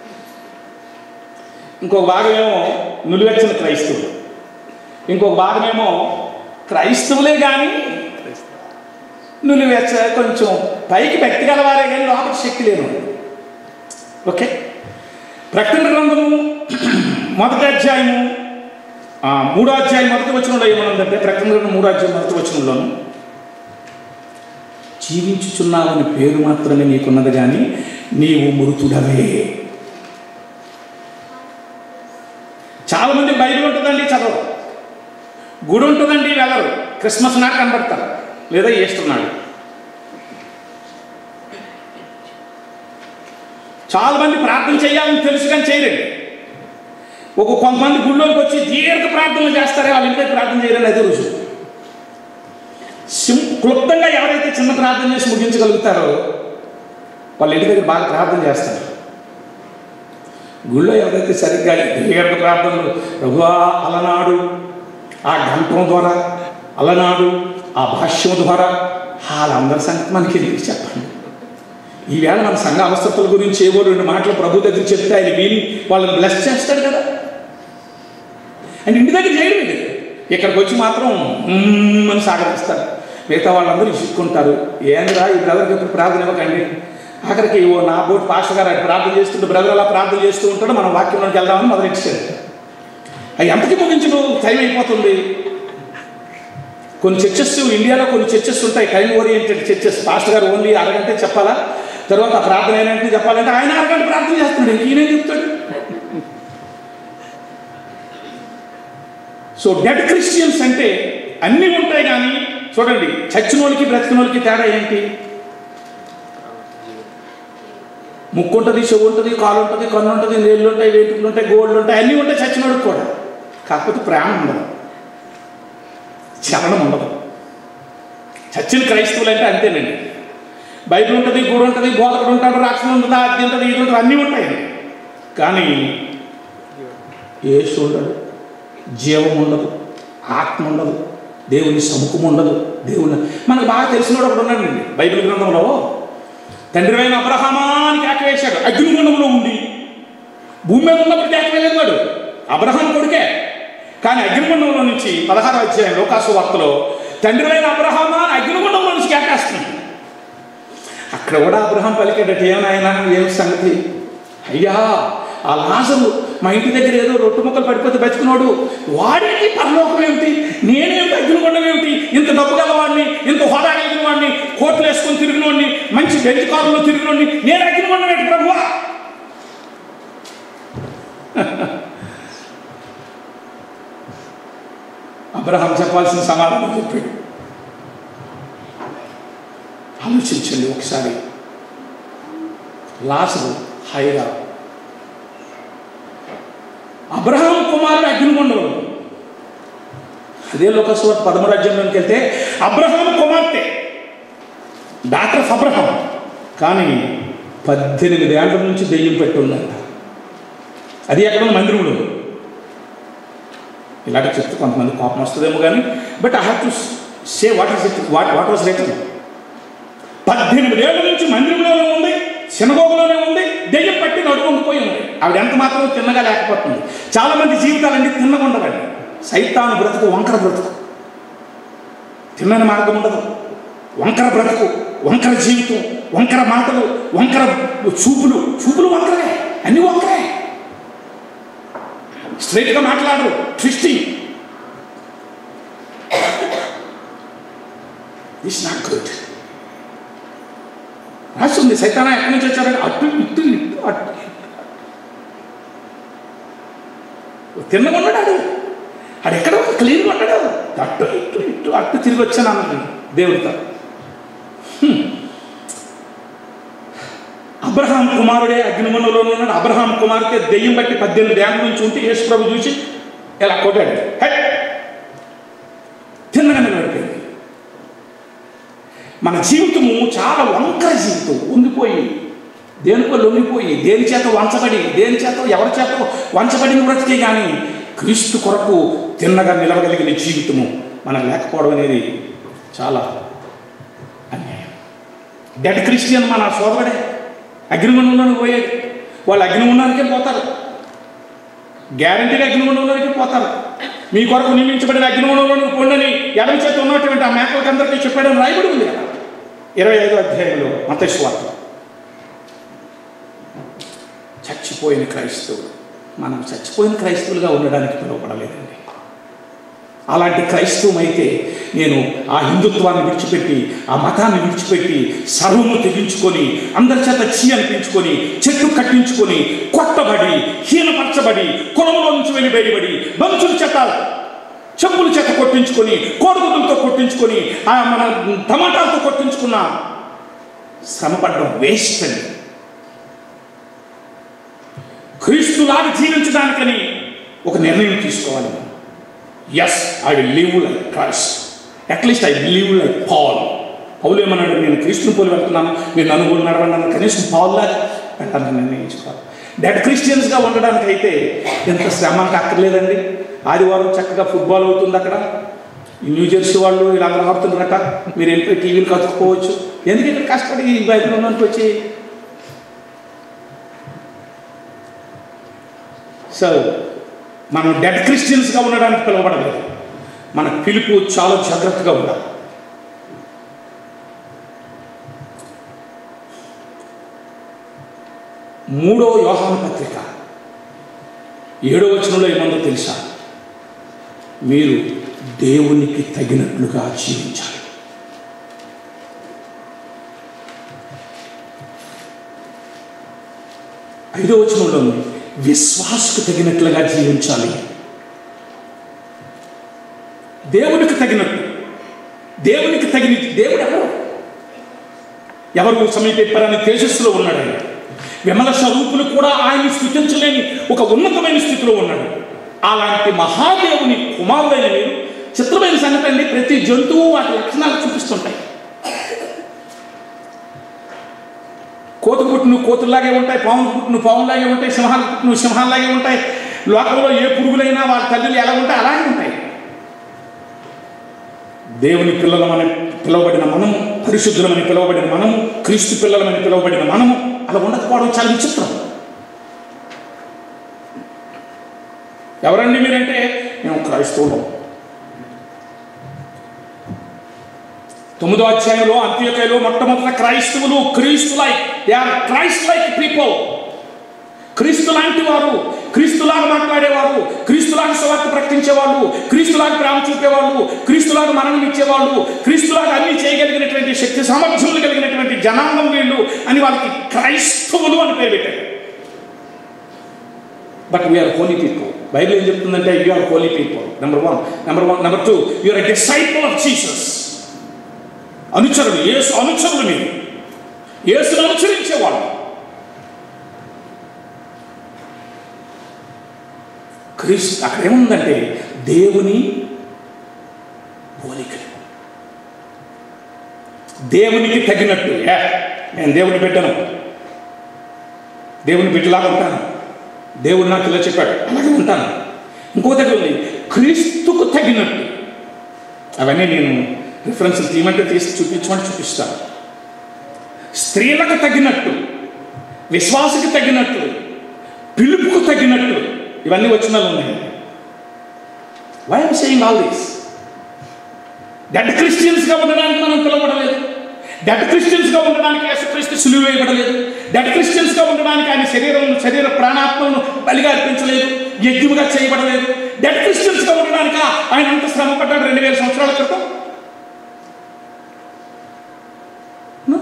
ఇంకొక భాగమేమో నులివెచ్చని క్రైస్తవులు ఇంకొక భాగమేమో క్రైస్తవులే కానీ నులివెచ్చ కొంచెం పైకి వ్యక్తి గలవారే కానీ లోపల శక్తి లేను ఓకే ప్రకటన గ్రంథము మొదటి అధ్యాయము ఆ, మూడో అధ్యాయం మొదటి వచనంలో ఏమనుందంటే ప్రకటన గ్రంథం మూడో అధ్యాయం మొదటి వచనంలోను జీవించుచున్నావని పేరు మాత్రమే నీకున్నది కానీ నీవు మృతుడవే చాలా మంది బైబిల్ ఉంటుందండి చదవరు గుడి ఉంటుందండి వెళ్ళరు క్రిస్మస్ నాడు కనబడతారు లేదా ఈస్టర్ నాడు చాలా మంది ప్రార్థన చేయాలని తెలుసు కానీ చేయలేండి ఒక కొంతమంది గుళ్ళోకి వచ్చి దీర్ఘ ప్రార్థనలు చేస్తారే వాళ్ళ ఇంటికి ప్రార్థన చేయాలని అదే రుజువు సిం క్లుప్తంగా ఎవరైతే చిన్న ప్రార్థన చేసి ముగించగలుగుతారో వాళ్ళ ఇంటి దగ్గర బాగా ప్రార్థన చేస్తారు గుళ్ళో ఎవరైతే సరిగ్గా దీర్ఘ ప్రార్థనలు ప్రభువా అలనాడు ఆ గంటం ద్వారా అలనాడు ఆ భాష్యం ద్వారా వాళ్ళందరి సంగతి మనకి ఎందుకు చెప్పండి ఈవేళ మన సంఘ అవసరతల గురించి ఏవో రెండు మాటలు ప్రభు దగ్గర చెప్తే ఆయన విని వాళ్ళని బ్లెస్ చేస్తాడు కదా అంటే ఇంటి దగ్గర చేయడం ఇది ఇక్కడికి వచ్చి మాత్రం మ్మ్ అని సాగరిస్తారు మిగతా వాళ్ళందరూ ఇసుక్కుంటారు ఏందిరా ఈ బ్రదర్కి ఎప్పుడు ప్రార్థన ఇవ్వకండి ఆఖరికి ఓ నా బోటి పాస్టర్ గారు ఆయన ప్రార్థన చేస్తుంటే బ్రదర్ అలా ప్రార్థన చేస్తూ ఉంటాడు మనం వాక్యంలోకి వెళ్దామని మొదలెట్టాడు అవి ఎంతకి ముగించడు టైం అయిపోతుంది కొన్ని చర్చెస్ ఇండియాలో కొన్ని చర్చెస్ ఉంటాయి టైం ఓరియంటెడ్ చర్చెస్ పాస్టర్ గారు ఓన్లీ అరగంటే చెప్పాలా తర్వాత ఆ ప్రార్థన ఏంటంటే చెప్పాలంటే ఆయన అరగంట ప్రార్థన చేస్తున్నాడు ఇంక ఈయనేం చెప్తాడు సో డెడ్ క్రిస్టియన్స్ అంటే అన్నీ ఉంటాయి కానీ చూడండి చచ్చినోళ్ళకి బ్రతికినోళ్ళకి తేడా ఏంటి ముక్కు ఉంటుంది చెవు ఉంటుంది కాలు ఉంటుంది కన్ను ఉంటుంది నీళ్ళు ఉంటాయి వేటుకులు ఉంటాయి గోళ్ళు ఉంటాయి అన్నీ ఉంటాయి చచ్చినోడికి కూడా కాకపోతే ప్రేమ ఉండదు చలనం ఉండదు చచ్చిన క్రైస్తవులు అంటే అంతేనండి బైబిల్ ఉంటుంది గుడి ఉంటుంది బోధకుడు ఉంటాడు రాక్షసులు ఉంటుంది అది ఉంటుంది ఇది ఉంటుంది అన్నీ ఉంటాయండి కానీ ఏసు ఉండడు జీవం ఉండదు ఆత్మ ఉండదు దేవుని సముఖం ఉండదు దేవుని మనకు బాగా తెలిసినోడు ఒకడు ఉన్నాడండి బైబిల్ గ్రంథంలో తండ్రి అయిన అబ్రహమాని కేకవేశాడు అగ్నిగుండంలో ఉండి భూమి మీద ఉన్నప్పుడు కేకవేయలేదు వాడు అబ్రహాం కొడుకే కానీ అగ్నిగుండంలో నుంచి పదహారు అధ్యాయం లోకాసు వార్తలో తండ్రి అయిన అబ్రహమా అని అగ్నిగుండంలో నుంచి కేకేస్తున్నాడు అక్కడ కూడా అబ్రహాం పలికేటట్టు ఏమైనా ఏం సంగతి అయ్యా ఆ లాజరు మా ఇంటి దగ్గర ఏదో రొట్టు ముక్కలు పడిపోతే బతుకున్నాడు వాడికి పరలోకం ఏమిటి నేనేమిటి అగ్నిగుండం ఏమిటి ఇంత డబ్బు గలవాడిని ఇంత హోదా కలిగిన వాడిని కోట్లు వేసుకొని తిరిగినోడిని మంచి బెంచ్ కారులో తిరిగినోడిని నేను అగ్నిగుండం ఏంటి ప్రభువా అబ్రహాం చెప్పాల్సిన సమాధానం చెప్పాడు ఆలోచించండి ఒకసారి లాసరు హైరా అబ్రహాం కుమారుడు అగ్నిగుండంలో అదే లోకస్వార్త పదమూడు రాజ్యంలోకి వెళ్తే అబ్రహాం కుమార్తె డాక్టర్ ఆఫ్ అబ్రహాం కానీ పద్దెనిమిది ఏళ్ళ నుంచి దెయ్యం పెట్టి ఉందంట అది ఎక్కడ ఉంది మందిరంలో ఇలాంటి చెప్తే కొంతమంది కోపం వస్తుందేమో కానీ but I have to say what is it what what was return పద్దెనిమిది ఏళ్ళ నుంచి మందిరంలోనే ఉంది సినగోగులోనే ఉంది దెయ్యం పట్టి నడుపుకుండిపోయి ఉంది ఆవిడ ఎంత మాత్రం తిన్నగా లేకపోతుంది చాలా మంది జీవితాలన్నీ తిన్నగా ఉండవండి సైతాను బ్రతుకు వంకర బ్రతుకు తిన్నని మార్గం ఉండదు వంకర బ్రతుకు వంకర జీవితం వంకర మాటలు వంకర చూపులు చూపులు వంకరే అన్ని వంకరే స్ట్రైట్గా మాట్లాడరు ట్విస్టింగ్ దిస్ నాట్ గుడ్ రాస్తుంది సైతానా ఎక్కడి నుంచి వచ్చారంటే అటు ఇటు ఇటు అటు తిన్నగా ఉన్నాడు ఆడు ఆడు ఎక్కడ క్లీన్గా ఉన్నాడు అటు ఇటు ఇటు అటు తిరిగి వచ్చాను అన్నాడు దేవుడితో హ్మ్. అబ్రహాం కుమారుడే అగ్నిగుణంలో ఉన్నాడు అబ్రహాం కుమార్తె దెయ్యం బట్టి పద్దెనిమిది ఏళ్ళ నుంచి ఉంటే యేసు ప్రభు చూసి ఇలా కొట్టాడు హే తిన్నగా నిలబడిపోయింది మన జీవితము చాలా వంకర జీవితం ఉండిపోయి దేనికో లొంగిపోయి దేని చేత వంచబడి దేని చేత ఎవరి చేత వంచబడిన బ్రతికే కానీ క్రీస్తు కొరకు తిన్నగా నిలవగలిగిన జీవితము మనకు లేకపోవడం అనేది చాలా అన్యాయం డెడ్ క్రిస్టియన్ మన సోదరుడే అగ్నిగుండంలోకి పోయేది వాళ్ళు అగ్నిగుండానికే పోతారు గ్యారంటీగా అగ్నిగుండంలోకి పోతారు మీ కొరకు నియమించబడిన అగ్నిగుండంలోకి పొండని ఎడమ చేత ఉన్నటువంటి ఆ మేకలకి అందరికీ చెప్పాడని రాయబడి ఉంది కదా ఇరవై ఐదో అధ్యాయంలో మతేశ్వార్త చచ్చిపోయిన క్రైస్తవులు మనం చచ్చిపోయిన క్రైస్తవులుగా ఉండడానికి పిలువబడలేదండి అలాంటి క్రైస్తవం అయితే నేను ఆ హిందుత్వాన్ని విడిచిపెట్టి ఆ మతాన్ని విడిచిపెట్టి సర్వము తెగించుకొని అందరి చేత చీ అనిపించుకొని చెట్టు కట్టించుకొని కొట్టబడి హీనపరచబడి కులంలో నుంచి వెళ్ళి బయటపడి బంచుల చేత చెప్పుల చేత కొట్టించుకొని కోడిగుడ్లతో కొట్టించుకొని ఆ మన టమాటాలతో కొట్టించుకున్న శ్రమపడడం వేస్ట్ అండి క్రీస్తులాగా జీవించడానికని ఒక నిర్ణయం తీసుకోవాలి మనం yes I will live like Christ at least I live like Paul పౌలు ఏమన్నాడు నేను క్రీస్తుని పోలి వెళ్తున్నాను మీరు నన్ను కూడా నడవండి కనీసం పాల్లాగా వెళ్ళాలని నిర్ణయించుకోవాలి డెడ్ క్రిస్టియన్స్గా ఉండడానికి అయితే ఎంత శ్రమ అక్కర్లేదండి ఆదివారం చక్కగా ఫుట్బాల్ అవుతుంది అక్కడ ఈ న్యూ జెర్సీ వాళ్ళు ఇలా ఆడుతున్నారట మీరు వెళ్ళిపోయి టీవీలు కట్టుకోవచ్చు ఎందుకు ఇక్కడ కష్టపడి ఈ బైబిల్ ఉన్నందుకు వచ్చి సో మనం డెడ్ క్రిస్టియన్స్గా ఉండడానికి పిలువబడలేదు మన పిలుపు చాలా జాగ్రత్తగా ఉండాలి మూడో యోహాను పత్రిక ఏడో వచనంలో ఏమందో తెలుసా మీరు దేవునికి తగినట్లుగా జీవించాలి ఐదో వచనంలో విశ్వాసకు తగినట్లుగా జీవించాలి దేవునికి తగినట్టు దేవునికి తగిన దేవుడు ఎవరు ఎవరు సమీపెప్పారని తేజస్సులో ఉన్నాడు ఆయన విమల స్వరూపులు కూడా ఆయన్ని స్థుతించలేని ఒక ఉన్నతమైన స్థితిలో ఉన్నాడు అలాంటి మహాదేవుని కుమారుడైన మీరు చిత్రమైన సంగతి అండి ప్రతి జంతువు వాటి లక్షణాలు చూపిస్తుంటాయి కోతుకు పుట్టిన కోతుల్లాగే ఉంటాయి పాములు పుట్టిన పాములాగే ఉంటాయి సింహాలు పుట్టిన సింహాల్లాగే ఉంటాయి లోకంలో ఏ పురుగులైనా వాళ్ళ తల్లులు ఎలా ఉంటాయి అలాగే ఉంటాయి దేవుని పిల్లలమని పిలువబడిన మనము పరిశుద్ధులమని పిలువబడిన మనము క్రీస్తు పిల్లలమని పిలువబడిన మనము అలా ఉండకపోవడం చాలా విచిత్రం ఎవరండి మీరంటే మేము క్రైస్తవులం తొమ్మిదో అధ్యాయంలో అంత్యకైలో మొట్టమొదట క్రైస్తవులు క్రీస్తు like they are Christ like people క్రీస్తు లాంటి వారు క్రీస్తులాగా మాట్లాడేవారు క్రీస్తులాగా సువార్త ప్రకటించేవాళ్ళు క్రీస్తులాగా ప్రేమ చూపేవాళ్ళు క్రీస్తులాగా మరణం ఇచ్చేవాళ్ళు క్రీస్తులాగా అన్ని చేయగలిగినటువంటి శక్తి సామర్థ్యములు కలిగినటువంటి జనాంగం వీళ్ళు అని వాళ్ళకి క్రైస్తవులు అని పేరు పెట్టారు but we are holy people Bible ఏం చెప్తుందంటే you are holy people number one number one number two you are a disciple of Jesus అనుచరులు యేసు అనుచరులు మీరు యేసును అనుసరించేవాళ్ళు క్రీస్తు అక్కడ ఏముందంటే దేవుని పోలిక దేవునికి తగినట్టు ఏ నేను దేవుని బిడ్డను దేవుని బిడ్డలాగా ఉంటాను దేవుడు నాకు ఇలా చెప్పాడు అలాగే ఉంటాను ఇంకో దగ్గర ఉంది క్రీస్తుకు తగినట్టు అవన్నీ నేను రిఫరెన్స్ తీయమంటే తీసి చూపించమని చూపిస్తాను స్త్రీలకు తగినట్టు విశ్వాసకి తగినట్టు పిలుపుకు తగినట్టు ఇవన్నీ వచ్చినాలు ఉన్నాయి why I'm saying all these dead క్రిస్టియన్స్గా ఉండడానికి మనం పిలవడలేదు డెడ్ క్రిస్టియన్స్గా ఉండడానికి యేసుక్రీస్తు సులువు వేయబడలేదు డెడ్ క్రిస్టియన్స్గా ఉండడానికి ఆయన శరీరం శరీర ప్రాణాత్మను బలిగా అర్పించలేదు యజ్ఞముగా చేయబడలేదు డెడ్ క్రిస్టియన్స్గా ఉండడానికి ఆయన అంత శ్రమ పడ్డాడు రెండు వేల సంవత్సరాల క్రితం No.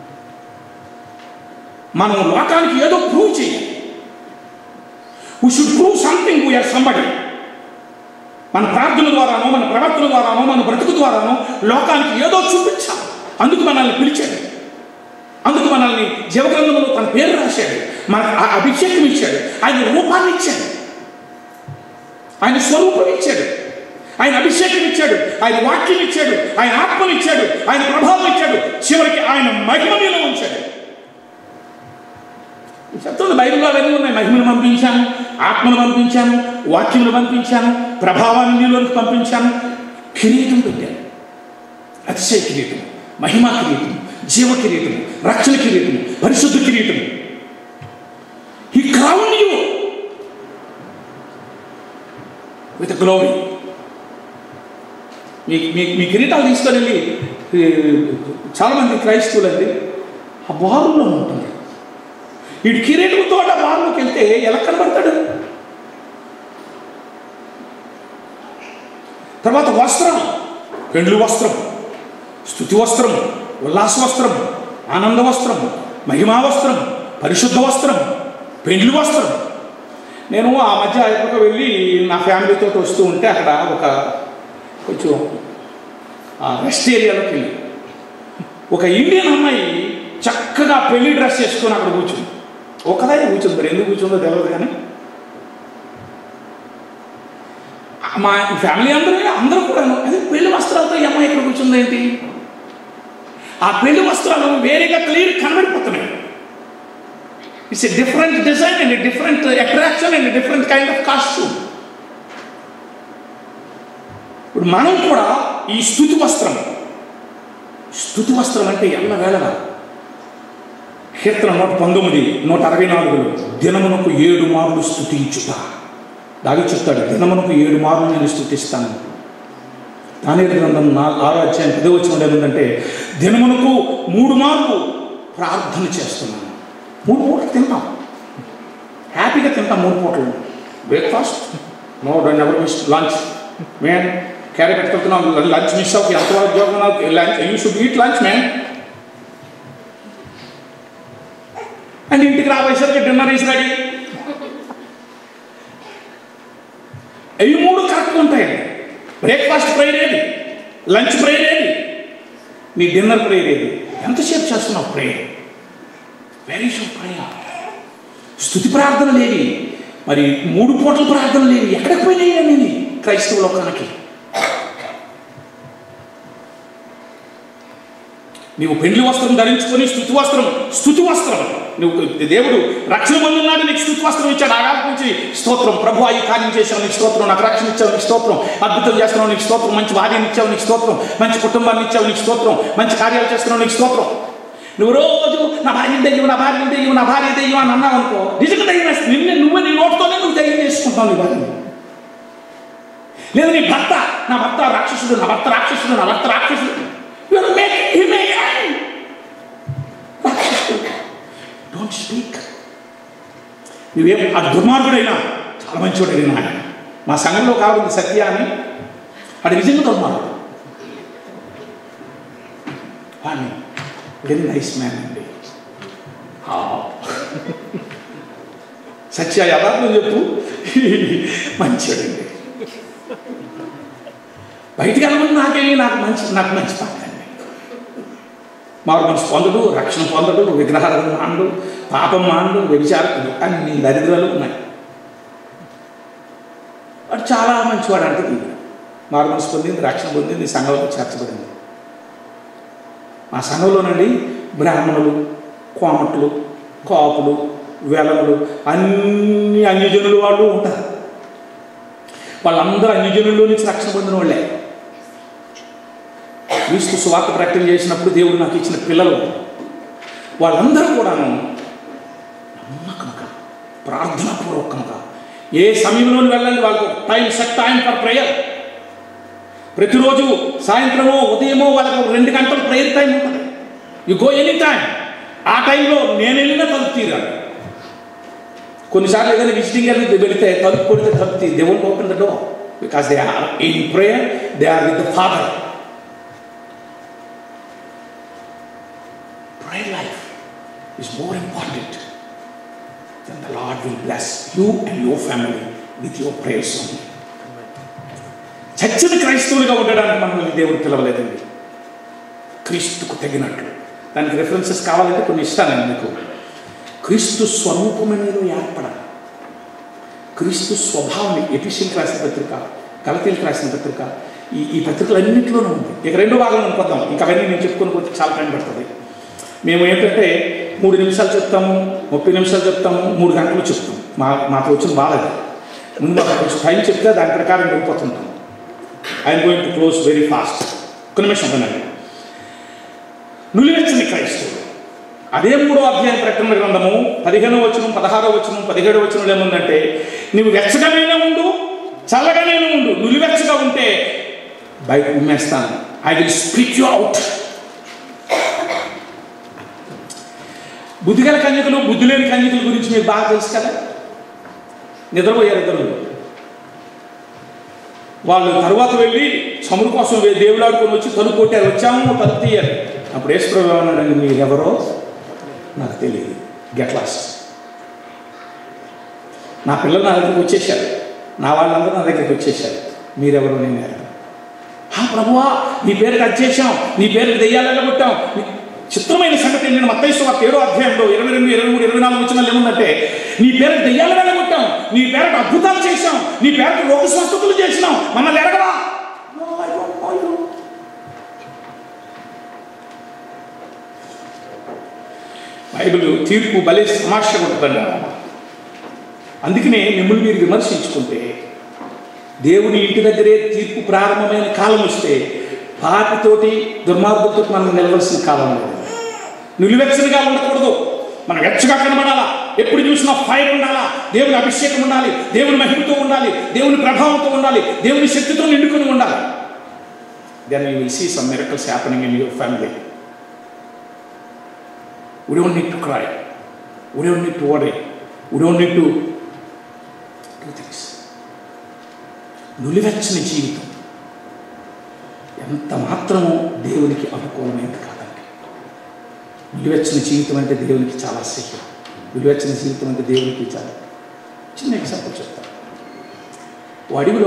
మనం లోకానికి ఏదో ప్రూవ్ చేయాలి we should prove something we are somebody మన ప్రార్థన ద్వారానో మన ప్రవర్తన ద్వారానో మన బ్రతుకు ద్వారానో లోకానికి ఏదో చూపించాలి అందుకు మనల్ని పిలిచాడు అందుకు మనల్ని జీవగ్రంథంలో తన పేరు రాశాడు మనకు ఆ అభిషేకం ఇచ్చాడు ఆయన రూపాన్ని ఇచ్చాడు ఆయన స్వరూపం ఇచ్చాడు ఆయన అభిషేకం ఇచ్చాడు ఆయన వాక్యం ఇచ్చాడు ఆయన ఆత్మను ఇచ్చాడు ఆయన ప్రభావం ఇచ్చాడు చివరికి ఆయన మహిమ మీద ఉంచాడు చెప్తుంది బైబిల్లో అవన్నీ ఉన్నాయి మహిమను పంపించాను ఆత్మను పంపించాను వాక్యమును పంపించాను ప్రభావాన్ని నీలోకి పంపించాను కిరీటం పెట్టాను అతిశయ కిరీటం మహిమా కిరీటం జీవ కిరీటం రక్షణ కిరీటం పరిశుద్ధ కిరీటం ఈ క్రౌన్ యూ విత్ గ్లోరీ మీ మీ మీ కిరీటాలు తీసుకొని వెళ్ళి ఈ, చాలామంది క్రైస్తవులు అండి ఆ బారులో ఉంటుంది వీడి కిరీటంతో ఆ బారులోకి వెళ్తే ఎలా కనబడతాడు తర్వాత వస్త్రం పెండ్లు వస్త్రం స్థుతి వస్త్రం ఉల్లాస వస్త్రం ఆనంద వస్త్రం మహిమా వస్త్రం పరిశుద్ధ వస్త్రం పెండ్లు వస్త్రం నేను ఆ మధ్య ఎక్కడికో వెళ్ళి నా ఫ్యామిలీతో వస్తూ ఉంటే అక్కడ ఒక కొంచెం రెస్ట్ ఏరియాలోకి వెళ్ళి ఒక ఇండియన్ అమ్మాయి చక్కగా పెళ్లి డ్రెస్ చేసుకొని అక్కడ కూర్చుంది ఒకదే కూర్చుంది మరి ఎందుకు కూర్చుందో తెలియదు కానీ మా ఫ్యామిలీ అందరూ అందరూ కూడా అదే పెళ్లి వస్త్రాలతో ఈ అమ్మాయి ఇక్కడ కూర్చుంది ఏంటి ఆ పెళ్లి వస్త్రాలు వేరేగా క్లియర్ కనబడిపోతున్నాయి it's a different design and different attraction and different kind of costume ఇప్పుడు మనం కూడా ఈ స్థుతి వస్త్రం స్థుతి వస్త్రం అంటే ఎల్ల వేళగా కీర్తన నూట పంతొమ్మిది నూట అరవై నాలుగులో దినమునకు ఏడు మార్లు స్థుతించుట దాగి చెప్తాడు దినమునకు ఏడు మార్లు నేను స్థుతిస్తాను దాని గ్రంథం నా ఆరో అధ్యాయం పదో వచ్చిన ఏముందంటే దినమునకు మూడు మార్లు ప్రార్థన చేస్తున్నాను మూడు పూటలు తింటాం హ్యాపీగా తింటాం మూడు పూటలు breakfast no don't ever miss lunch man carry పెట్టుకుంటున్నాం లంచ్ మిస్ అవ్వకి ఎంత ఉద్యోగం lunch you should eat lunch man and ఇంటికి రాబోయేసరికి డిన్నర్ ఈజ్ రెడీ ఇవి మూడు కరెక్ట్గా ఉంటాయండి బ్రేక్ఫాస్ట్ ప్రేయర్ ఏది లంచ్ ప్రేయర్ ఏది మీ డిన్నర్ ప్రేయర్ ఏది ఎంతసేపు చేస్తున్నావు ప్రేయర్ వెరీ షూర్ ప్రేయర్ స్థుతి ప్రార్థన లేని మరి మూడు పూటల ప్రార్థన లేని ఎక్కడికి పోయినాయి నేను క్రైస్తవ లోకానికి నీవు పెండ్లి వస్త్రం ధరించుకొని స్థుతి వస్త్రం స్థుతి వస్త్రం నువ్వు దేవుడు రక్షణ పొందున్నాడు నీకు స్థుతి వస్త్రం ఇచ్చాడు ఆగాపు నుంచి స్తోత్రం ప్రభు ఈ కార్యం చేసావు నీకు స్తోత్రం నాకు రక్షణ ఇచ్చావు నీకు స్తోత్రం అద్భుతం చేస్తున్నావు నీకు స్తోత్రం మంచి భార్యని ఇచ్చావు నీకు స్తోత్రం మంచి కుటుంబాన్ని ఇచ్చావు నీకు స్తోత్రం మంచి కార్యాలు చేస్తున్నావు నీకు స్తోత్రం నువ్వు రోజు నా భార్య దెయ్యం నా భార్య దెయ్యం నా భార్య దెయ్యం అని అన్నావు అనుకో నిజంగా దయ్యం వేస్తుంది నిన్ను నువ్వు నీ నోటితోనే నువ్వు దయ్యం చేసుకుంటావు నీ భార్యని లేదు నీ భర్త నా భర్త రాక్షసుడు నా భర్త రాక్షసుడు నా భర్త రాక్షసుడు You are making him a man. రాక్షసుడు డోంట్ స్పీక్ నువ్వేం ఆ దుర్మార్గుడైనా చాలా మంచివాడైనా ఆయన మా సంఘంలో కావాలి సత్య అని అది నిజంగా దుర్మార్గుడు వాడిని వెరీ నైస్ మ్యాన్ అండి ఆ. సత్య యథార్థం చెప్పు మంచివాడండి బయటికి వెళ్ళమని నాకేమి నాకు మంచి నాకు మంచి పక్క అండి మారు మనసు పొందడు రక్షణ పొందడు విగ్రహాలను మాండు పాపం మాండు వ్యభిచారకుడు అన్ని దరిద్రాలు ఉన్నాయి చాలా మంచివాడు అంటుంది మారు మనసు పొందింది రక్షణ పొందింది సంఘంలో చేర్చబడింది మా సంఘంలోనండి బ్రాహ్మణులు కోమట్లు కాపులు వెలములు అన్ని అన్యజనులు వాళ్ళు ఉంటారు వాళ్ళందరూ అన్యజనుల్లో నుంచి రక్షణ పొందిన వాళ్ళే క్రీస్తు సువార్త ప్రకటన చేసినప్పుడు దేవుడు నాకు ఇచ్చిన పిల్లలు వాళ్ళందరూ కూడాను నమ్మకంగా ప్రార్థనాపూర్వకంగా ఏ సమయంలో వెళ్ళండి వాళ్ళకు time set time for prayer ప్రతిరోజు సాయంత్రమో ఉదయమో వాళ్ళకు ఒక రెండు గంటలు ప్రేయర్ టైం ఉంటుంది యు గో ఎనీ టైం ఆ టైంలో నేను వెళ్ళినా తలుపు తీరాలి కొన్నిసార్లు ఏదైనా విజిటింగ్ అనేది వెళితే తలుపు కొడితే తలుపు తీ they won't open the door because they are in prayer they are with the father prayer life is more important then the Lord will bless you and your family with your prayers only. చచ్చిన క్రైస్తవులుగా ఉండడానికి మనల్ని దేవుడు పిలవలేదండి క్రీస్తుకు తగినట్లు దానికి references కావాలంటే కొన్ని ఇస్తాను నేను మీకు క్రీస్తు స్వరూపమైన ఏర్పడాలి క్రీస్తు స్వభావం ఎఫిషియన్కి రాసిన పత్రిక కలతీలకు రాసిన పత్రిక ఈ ఈ పత్రికలన్నింటిలోనూ ఉంది ఇక రెండో భాగంలో అనుకుందాం ఇంకా అవన్నీ నేను చెప్పుకొని పోతే చాలా టైం పడుతుంది మేము ఏంటంటే మూడు నిమిషాలు చెప్తాము ముప్పై నిమిషాలు చెప్తాము మూడు గంటలు చెప్తాం మా మాకు వచ్చిన బాధది ముందు మాకు కొంచెం టైం చెప్తే దాని ప్రకారం వెళ్ళిపోతుంటాం I'm going to close very fast ఒక నిమిషం వినండి నులివెచ్చని క్రైస్తవుడు అదే మూడో అధ్యాయం ప్రకటన గ్రంథము పదిహేనో వచనం పదహారో వచనం పదిహేడో వచనం ఏముందంటే నువ్వు వెచ్చగానే ఉండు చల్లగానే ఉండు నులివెచ్చగా ఉంటే బయట ఉమ్మేస్తాను I will speak you out బుద్ధిగల కన్యకలు బుద్ధి లేని కన్యకల గురించి మీకు బాగా తెలుసు కదా నిద్రపోయారు ఇద్దరు వాళ్ళు తర్వాత వెళ్ళి చమురు కోసం వే- దేవులాడుకొని వచ్చి తలుపు కొట్టారు వచ్చాము తలుపు తీయారు అప్పుడు యేసుప్రభు ఏమన్నాడండి మీరు ఎవరో నాకు తెలియదు గెట్ లాస్ట్ నా పిల్లలు నా దగ్గరికి వచ్చేసారు నా వాళ్ళందరూ నా దగ్గరికి వచ్చేసారు మీరెవరో నేను ఎరగను. ఆ ప్రభువా నీ పేరుకి అది చేశాం నీ పేరుకి దెయ్యాలలో కొట్టాం నీ- చిత్రమైన సంగతి నేను మత్తైసు వార్త ఏడో అధ్యాయంలో ఇరవై రెండు ఇరవై మూడు ఇరవై నాలుగు వచ్చిన ఏముందంటే నీ పేరుకి దెయ్యాలు వెళ్ళగొట్టాం నీ పేరుకి అద్భుతాలు చేశాం నీ పేరుకి రోగ స్వస్థతలు చేసినాం మమ్మల్ని ఎరగవా No, I don't know you. Bible తీర్పు భలే సమాషగా ఉంటుందండి అందుకనే మిమ్మల్ని మీరు విమర్శించుకుంటే దేవుని ఇంటి దగ్గరే తీర్పు ప్రారంభమైన కాలం వస్తే పాపితోటి దుర్మార్గులతో మనం నిలవలసిన కాలం లేదు నిలువెచ్చనిగా ఉండకూడదు మనం వెచ్చగా కనబడాలా ఎప్పుడు చూసినా ఫైర్ ఉండాలా దేవుని అభిషేకం ఉండాలి దేవుని మహిమతో ఉండాలి దేవుని ప్రభావంతో ఉండాలి దేవుని శక్తితో నిండుకొని ఉండాలి then you will see some miracles happening in your family We don't need to cry. We don't need to worry. We don't need to do things. నులివెచ్చని జీవితం ఎంత మాత్రము దేవునికి అనుకూలమైనది కాదండి నులివెచ్చని జీవితం అంటే దేవునికి చాలా అసహ్యం నులివెచ్చని జీవితం అంటే దేవునికి చాలా చిన్న ఎగ్జాంపుల్ చెప్తాను ఓ అడవిలో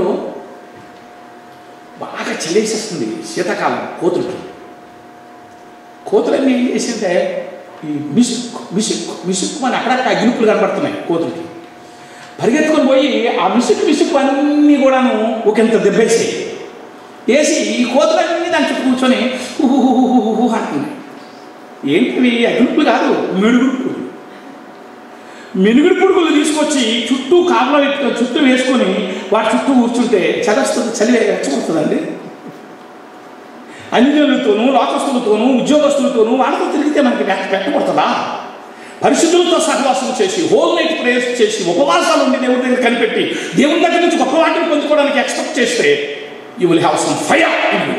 బాగా చలేసేస్తుంది శీతాకాలం కోతులకి కోతులన్నీ ఏం చేసింటే ఈ మిసుక్ మిసుక్ మిసుక్ అని అక్కడక్కడ అగ్నిపులు కనబడుతున్నాయి కోతులకి పరిగెత్తుకొని పోయి ఆ మిసుక్ మిసుక్ అన్నీ కూడాను ఒకంత దెబ్బేసి వేసి ఈ కోతులన్నీ దాని చుట్టూ కూర్చొని ఊహు అంటున్నాయి ఏంటివి అగ్నిపులు కాదు మిడుగుడు పురుగులు మినుగుడు పురుగులు తీసుకొచ్చి చుట్టూ కాపులో పెట్టుకొని చుట్టూ వేసుకొని వాటి చుట్టూ కూర్చుంటే చదస్తుంది చలి రెచ్చగొడుతుందండి అన్యులతోనూ లోకస్తులతోనూ ఉద్యోగస్తులతోనూ వాళ్ళతో తిరిగితే మనకి వెంట పెట్టబడుతుందా పరిశుద్ధులతో సహవాసం చేసి హోల్ నైట్ ప్రేయర్స్ చేసి ఉపవాసాలు ఉండి దేవుడి దగ్గర కనిపెట్టి దేవుని దగ్గర నుంచి గొప్ప వాటిని పొందుకోవడానికి ఎక్స్పెక్ట్ చేస్తే you will have some fire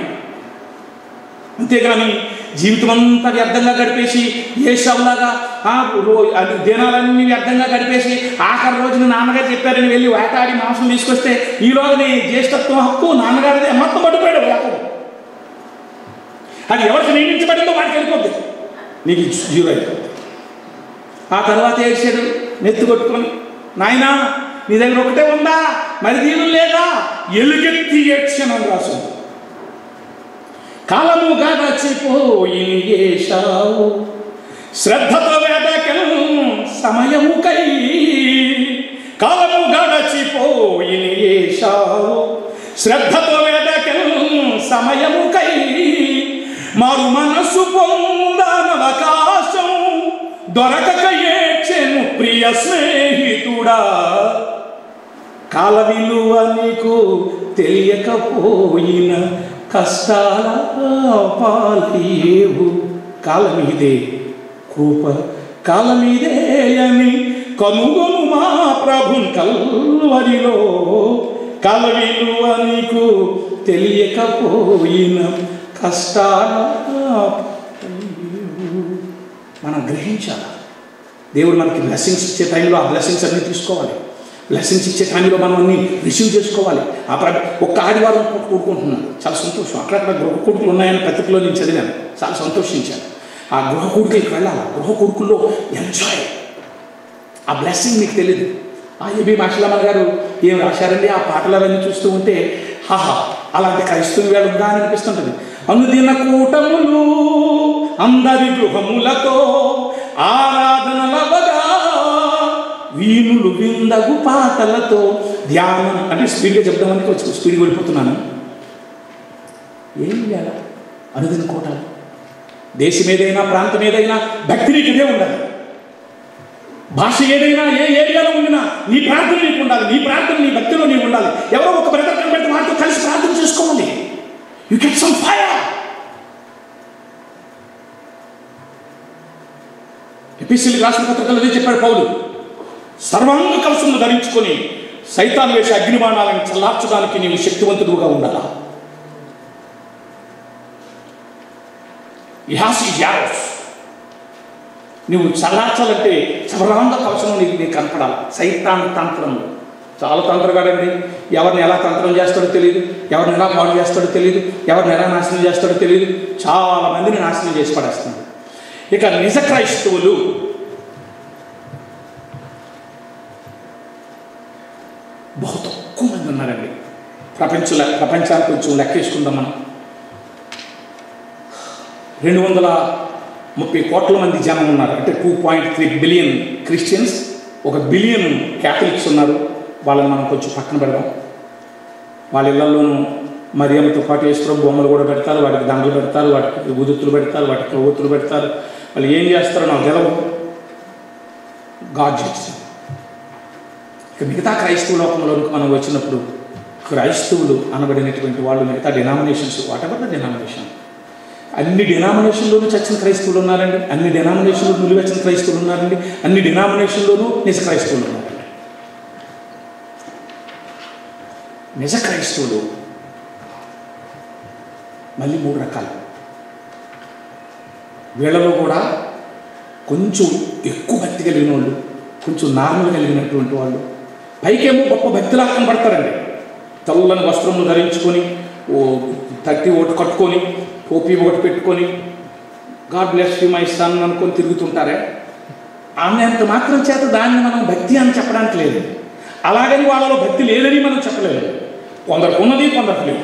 అంతేగాని జీవితం అంతా వ్యర్థంగా గడిపేసి ఏ షవలాగా ఆ రో- అది దినాలన్నీ వ్యర్థంగా గడిపేసి ఆఖరి రోజున నాన్నగారు చెప్పారని వెళ్ళి వేటాడి మాంసం తీసుకొస్తే ఈలోగానే జ్యేష్ఠత్వం హక్కు నాన్నగారిదే మొత్తం పడిపోయాడు వ్యాపారం అది ఎవరికి నియమించబడిందో వాడికి వెళ్ళిపోద్ది నీకు జీరో అయిపోద్ది ఆ తర్వాత ఏడ్చాడు నెత్తి కొట్టుకొని నాయనా నీ దగ్గర ఒకటే ఉందా మరి దీని లేదా ఎలుగెత్తి ఏడ్చాను అని రాసింది కాలము గడచిపోయి ఏషావు శ్రద్ధతో వేదకం సమయము కై కాలము గడచిపోయి తెలియకపోయిన ఏషావు శ్రద్ధతో వెదకం సమయముకై మరు మనసు పొందనవకాశం దొరకక ఏడ్చెను ప్రియ స్నేహితుడా కాల విలువ నీకు తెలియకపోయిన కష్టాల పాలేవు కాలమీదే కృప కాలమీదే అని కనుగొను మా ప్రభున్ కల్వరిలో కాల విలువ నీకు తెలియకపోయిన కష్టాల పాలేవు. మనం గ్రహించాలి దేవుడు మనకి బ్లెస్సింగ్స్ ఇచ్చే టైంలో ఆ బ్లెస్సింగ్స్ అన్నీ తీసుకోవాలి బ్లెస్సింగ్స్ ఇచ్చే టైంలో మనం అన్ని రిసీవ్ చేసుకోవాలి ఆ ప్ర ఒక్క ఆదివారం పూట కూడుకుంటున్నాను చాలా సంతోషం అక్కడక్కడ గృహ కొడుకులు ఉన్నాయని పత్రికలో నేను చదివాను చాలా సంతోషించాను ఆ గృహ కొడుకులకి వెళ్ళాలి ఆ గృహ కొడుకుల్లో ఎంజాయ్ ఆ బ్లెస్సింగ్ మీకు తెలియదు ఆ ఏబి మాషలమ్మ గారు ఏం రాశారండి ఆ పాటలు అవన్నీ చూస్తూ ఉంటే హాహా అలాంటి క్రైస్తవ వేళ ఉందా అని అనిపిస్తుంటుంది అనుదిన కూటములు అందరి గృహములతో ఆరాధనలవగా వీణులు విందగు పాటలతో ధ్యానం అంటే స్పీడ్గా చెప్దామని కొంచెం స్పీడ్గా వెళ్ళిపోతున్నాను ఏం చేయాలి అనుదిన కూటాలు దేశం ఏదైనా ప్రాంతం ఏదైనా భక్తి నీకు ఇదే ఉండాలి భాష ఏదైనా ఏ ఏరియాలో ఉండినా నీ ప్రార్థన నీకు ఉండాలి నీ ప్రార్థన నీ భక్తిలో నీకు ఉండాలి ఎవరో ఒక బ్రదర్ కనబెడితే వాటితో కలిసి ప్రార్థన చేసుకోవాలి you get some fire epistle రాసిన పత్రికలు అదే చెప్పాడు పౌలు సర్వాంగ కవచమును ధరించుకొని సైతాన్ వేసే అగ్నిబాణాలను చల్లార్చడానికి నీవు శక్తివంతుడుగా ఉండాలా ఇహాస్ ఈ యారోస్ నువ్వు చల్లార్చాలంటే సర్వాంగ కవచం నీకు నీకు కనపడాలి సైతాన్ తంత్రము చాలా తంత్రగాడండి ఎవరిని ఎలా తంత్రం చేస్తాడో తెలియదు ఎవరిని ఎలా పాడు చేస్తాడో తెలియదు ఎవరిని ఎలా నాశనం చేస్తాడో తెలియదు చాలా మందిని నాశనం చేసి పడేస్తున్నాడు ఇక నిజ క్రైస్తవులు బహు తక్కువ మంది ఉన్నారండి ప్రపంచ ప్రపంచాన్ని కొంచెం లెక్కేసుకుందాం మనం రెండు వందల ముప్పై కోట్ల మంది జనం ఉన్నారు అంటే two point three billion Christians ఒక బిలియన్ క్యాథలిక్స్ ఉన్నారు వాళ్ళని మనం కొంచెం పక్కన పెడదాం వాళ్ళ ఇళ్లలోనూ మరియమ్మతో పాటు వేసుకుని బొమ్మలు కూడా పెడతారు వాటికి దండలు పెడతారు వాటికి ఉదుతులు పెడతారు వాటికి ఒత్తులు పెడతారు వాళ్ళు ఏం చేస్తారో నాకు తెలవు గాడ్ చేస్తుంది ఇక మిగతా క్రైస్తవ లోకంలోకి మనం వచ్చినప్పుడు క్రైస్తవులు అనబడినటువంటి వాళ్ళు మిగతా denominations whatever the denomination అన్ని డినామినేషన్లోనూ చచ్చిన క్రైస్తవులు ఉన్నారండి అన్ని డినామినేషన్లో నిలువెచ్చిన క్రైస్తవులు ఉన్నారండి అన్ని డినామినేషన్లోనూ నిజ క్రైస్తవులు ఉన్నారండి నిజ క్రైస్తవులు మళ్ళీ మూడు రకాలు వీళ్ళలో కూడా కొంచెం ఎక్కువ భక్తి కలిగిన వాళ్ళు కొంచెం నార్మల్ కలిగినటువంటి వాళ్ళు పైకేమో గొప్ప భక్తిలా కనబడతారండి తెల్లని వస్త్రములు ధరించుకొని ఓ తట్టి ఒకటి కట్టుకొని టోపీ ఒకటి పెట్టుకొని God bless you my son అనుకొని తిరుగుతుంటారే ఆమె అంత మాత్రం చేత దాన్ని మనం భక్తి అని చెప్పడానికి లేదు అలాగని వాళ్ళలో భక్తి లేదని మనం చెప్పలేదు కొందరికి ఉన్నది కొందరికి లేదు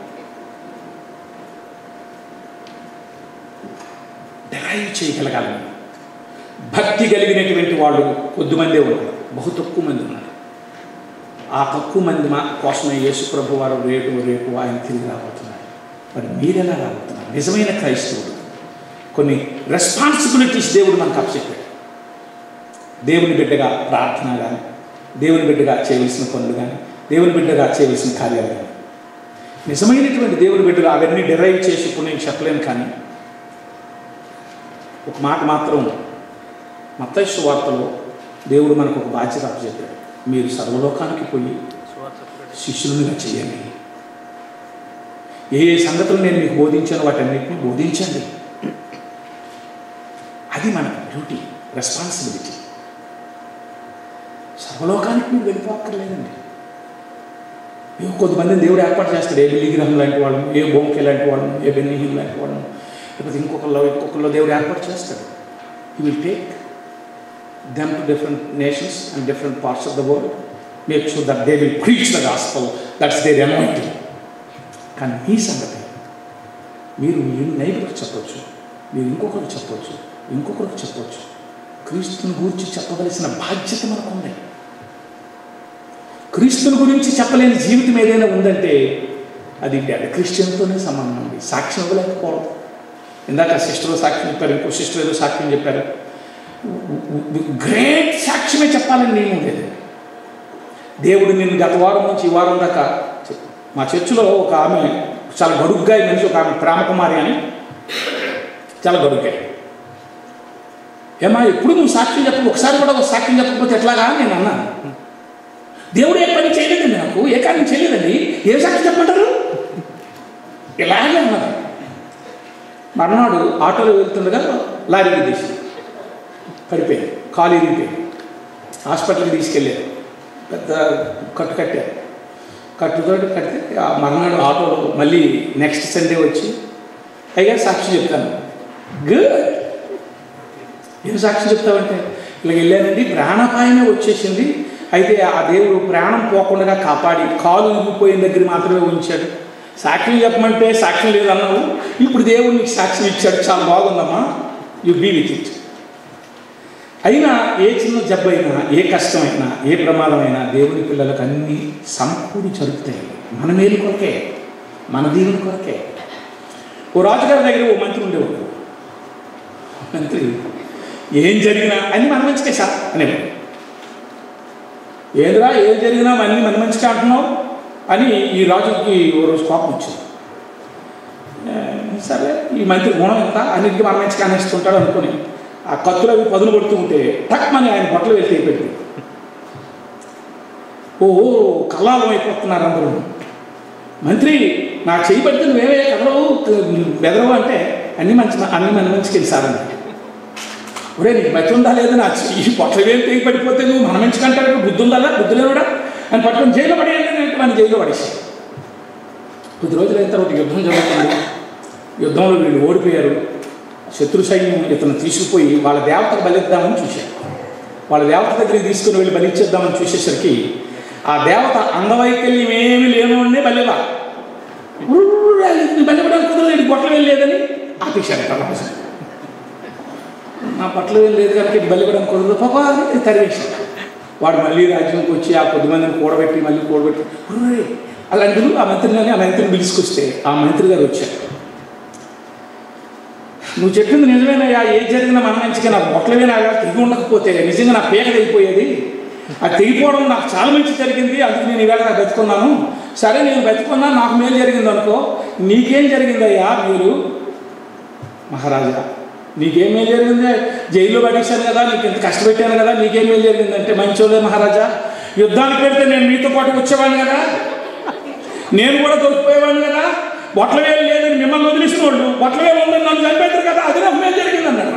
డెరైవ్ చేయగలగాలి మనం. భక్తి కలిగినటువంటి వాళ్ళు కొద్దిమందే ఉన్నారు బహు తక్కువ మంది ఉన్నారు ఆ తక్కువ మంది మా కోసమే యేసు ప్రభు వారు రేపు రేపు ఆయన తిరిగి రాబోతున్నారు మరి మీరెలా రాబోతున్నారు నిజమైన క్రైస్తవుడు కొన్ని రెస్పాన్సిబిలిటీస్ దేవుడు మనకు అప్పచెప్పాడు దేవుని బిడ్డగా ప్రార్థన కానీ దేవుని బిడ్డగా చేయవలసిన పనులు కానీ దేవుని బిడ్డగా చేయవలసిన కార్యాలు కానీ నిజమైనటువంటి దేవుని బిడ్డగా అవన్నీ డిరైవ్ చేసి ఇప్పుడు నేను చెప్పలేను కానీ ఒక మాట మాత్రం మత్తైసు వార్తలో దేవుడు మనకు ఒక బాధ్యత అప్పచెప్పాడు మీరు సర్వలోకానికి పోయి శిష్యులుగా చేయండి ఏ ఏ సంగతులు నేను మీకు బోధించాను వాటన్నిటిని బోధించండి అది మన డ్యూటీ రెస్పాన్సిబిలిటీ సర్వలోకానికి మీరు వెళ్ళిపోక్కర్లేదండి ఏ కొంతమందిని దేవుడు ఏర్పాటు చేస్తాడు ఏ బిల్లిగ్రహం లాంటి వాళ్ళను ఏ బొంకే లాంటి వాళ్ళను ఏ బెన్నీహిం లాంటి వాళ్ళను లేకపోతే ఇంకొకరిలో ఇంకొకరిలో దేవుడు ఏర్పాటు చేస్తాడు he will take them to different nations and different parts of the world. Make sure that they will preach the gospel. That's their anointing. కానీ మీ సంగతి మీరు మీ నైబర్కి చెప్పొచ్చు మీరు ఇంకొకరికి చెప్పొచ్చు ఇంకొకరికి చెప్పొచ్చు క్రీస్తుని గూర్చి చెప్పవలసిన బాధ్యత మనకు ఉంది క్రీస్తుని గురించి చెప్పలేని జీవితం ఏదైనా ఉందంటే అది డెడ్ క్రిస్టియన్తోనే సమానం అండి సాక్ష్యం ఇవ్వలేకపోవడం ఇందాక సిస్టర్ సాక్ష్యం చెప్పారు ఇంకో సిస్టర్ ఏదో సాక్ష్యం చెప్పారు గ్రేట్ సాక్ష్యమే చెప్పాలని నేను లేదు దేవుడు నిన్ను గత వారం నుంచి ఈ వారం దాకా చెప్పు. మా చర్చిలో ఒక ఆమె చాలా గడుగ్గా ఈ మనిషి ఒక ఆమె ప్రేమకుమారి అని చాలా గడుగ్గా ఏమా ఎప్పుడు నువ్వు సాక్ష్యం చెప్పు ఒకసారి కూడా ఒక సాక్ష్యం చెప్పకపోతే ఎట్లాగా అని నేను అన్నాను దేవుడు ఏ పని చేయలేదండి నాకు ఏ కార్యం చేయలేదండి ఏ సాక్ష్యం చెప్పమంటారు ఇలాగే అన్నది మర్నాడు ఆటోలో వెళ్తుండగా లారీ తీసి పడిపోయింది కాలు ఇరిగిపోయింది హాస్పిటల్కి తీసుకెళ్ళారు పెద్ద కట్టు కట్టారు కట్టుతో కడితే ఆ మర్నాడు ఆటోలో మళ్ళీ నెక్స్ట్ సండే వచ్చి అయ్యా సాక్షి చెప్తాను గుడ్ ఏం సాక్ష్యం చెప్తావంటే ఇలా వెళ్ళానండి ప్రాణాపాయమే వచ్చేసింది అయితే ఆ దేవుడు ప్రాణం పోకుండా కాపాడి కాలు ఇరిగిపోయిన దగ్గర మాత్రమే ఉంచాడు సాక్ష్యం చెప్పమంటే సాక్ష్యం లేదన్నావు ఇప్పుడు దేవుడు నీకు సాక్ష్యం ఇచ్చాడు చాలా బాగుందమ్మా యు బీ విత్ ఇట్ అయినా ఏ చిన్న జబ్బు అయినా ఏ కష్టమైనా ఏ ప్రమాదమైనా దేవుని పిల్లలకు అన్నీ సమకూడి జరుగుతాయి మన మేలు కొరకే మన దీవుని కొరకే ఓ రాజుగారి దగ్గర ఓ మంత్రి ఉండేవాడు మంత్రి ఏం జరిగినా అన్ని మన మంచికే సార్ అనేవాడు ఏదిరా ఏం జరిగినా అన్ని మన మంచిగా అంటున్నావు అని ఈ రాజుకి ఓ రోజు కోపం వచ్చింది ఏ, సరే ఈ మంత్రి గుణం ఎంత అన్నిటికీ మన మంచిగా అనేస్తుంటాడు అనుకుని ఆ కత్తులు అవి పదును కొడుతూ ఉంటే టక్మని ఆయన బట్టలు వెళ్తే పెట్టి ఓ కల్లాలం అయిపోతున్నారు అందరూ మంత్రి నా చేయి పడితే నువ్వేవే కదలవు బెదరవు అంటే అన్ని మంచి అన్ని మన మంచికి వెళ్ళిసారండి ఒరే నీకు మతి ఉందా లేదా నా చెయ్యి పొట్ల వేలు తెగి పడిపోతే నువ్వు మన మంచి కంటాడు బుద్ధి ఉందా బుద్ధి లేవుడా అని పట్టుకొని జైల్లో పడేయండి అంటే మన జైల్లో పడేసి కొద్ది రోజులు అయిన తర్వాత యుద్ధం జరుగుతుంది యుద్ధంలో వీళ్ళు ఓడిపోయారు శత్రు సైన్యం ఇతను తీసుకుపోయి వాళ్ళ దేవతకు బలిద్దామని చూశారు వాళ్ళ దేవత దగ్గరికి తీసుకుని వెళ్ళి బలిచ్చేద్దామని చూసేసరికి ఆ దేవత అంగవైకల్యం ఏమీ లేనుండే బలివా బలిపడానికి కుదరలేదు గొట్టలు వెళ్ళలేదని ఆపేశారట రాజు నా పట్ల ఏం లేదు కనుక ఇది బలిపడానికి కుదరదు పాప అని తరివేశాడు వాడు మళ్ళీ రాజ్యంకి వచ్చి ఆ కొద్ది మందిని కూడబెట్టి మళ్ళీ కూడబెట్టి "ఉర్రే" అలాంటిది ఆ మంత్రిని ఆ మంత్రిని పిలుచుకొస్తే ఆ మంత్రి గారు వచ్చారు నువ్వు చెప్పింది నిజమేనయ్యా ఏది జరిగినా మన మంచిగా నాకు బొట్టలమే నా తెగి ఉండకపోతే నిజంగా నా పీక తెగిపోయేది ఆ తెగిపోవడం నాకు చాలా మంచి జరిగింది అందుకు నేను ఈవేళ నాకు బతుకున్నాను సరే నేను బతుకున్నా నాకు మేలు జరిగింది అనుకో నీకేం జరిగిందయ్యా మీరు మహారాజా నీకేం మేలు జరిగింది జైల్లో పడేశాను కదా నీకు ఇంత కష్టపెట్టాను కదా నీకేం మేలు జరిగిందంటే మంచోలే మహారాజా యుద్ధానికి పెడితే నేను మీతో పాటు వచ్చేవాడిని కదా నేను కూడా దొరికిపోయేవాడిని కదా బొట్ల వేలు లేదని మిమ్మల్ని వదిలేసిన వాళ్ళు బొట్ల వేలు ఉందని నన్ను చంపేద్దరు కదా అది నాకు మేలు జరిగింది అన్నాడు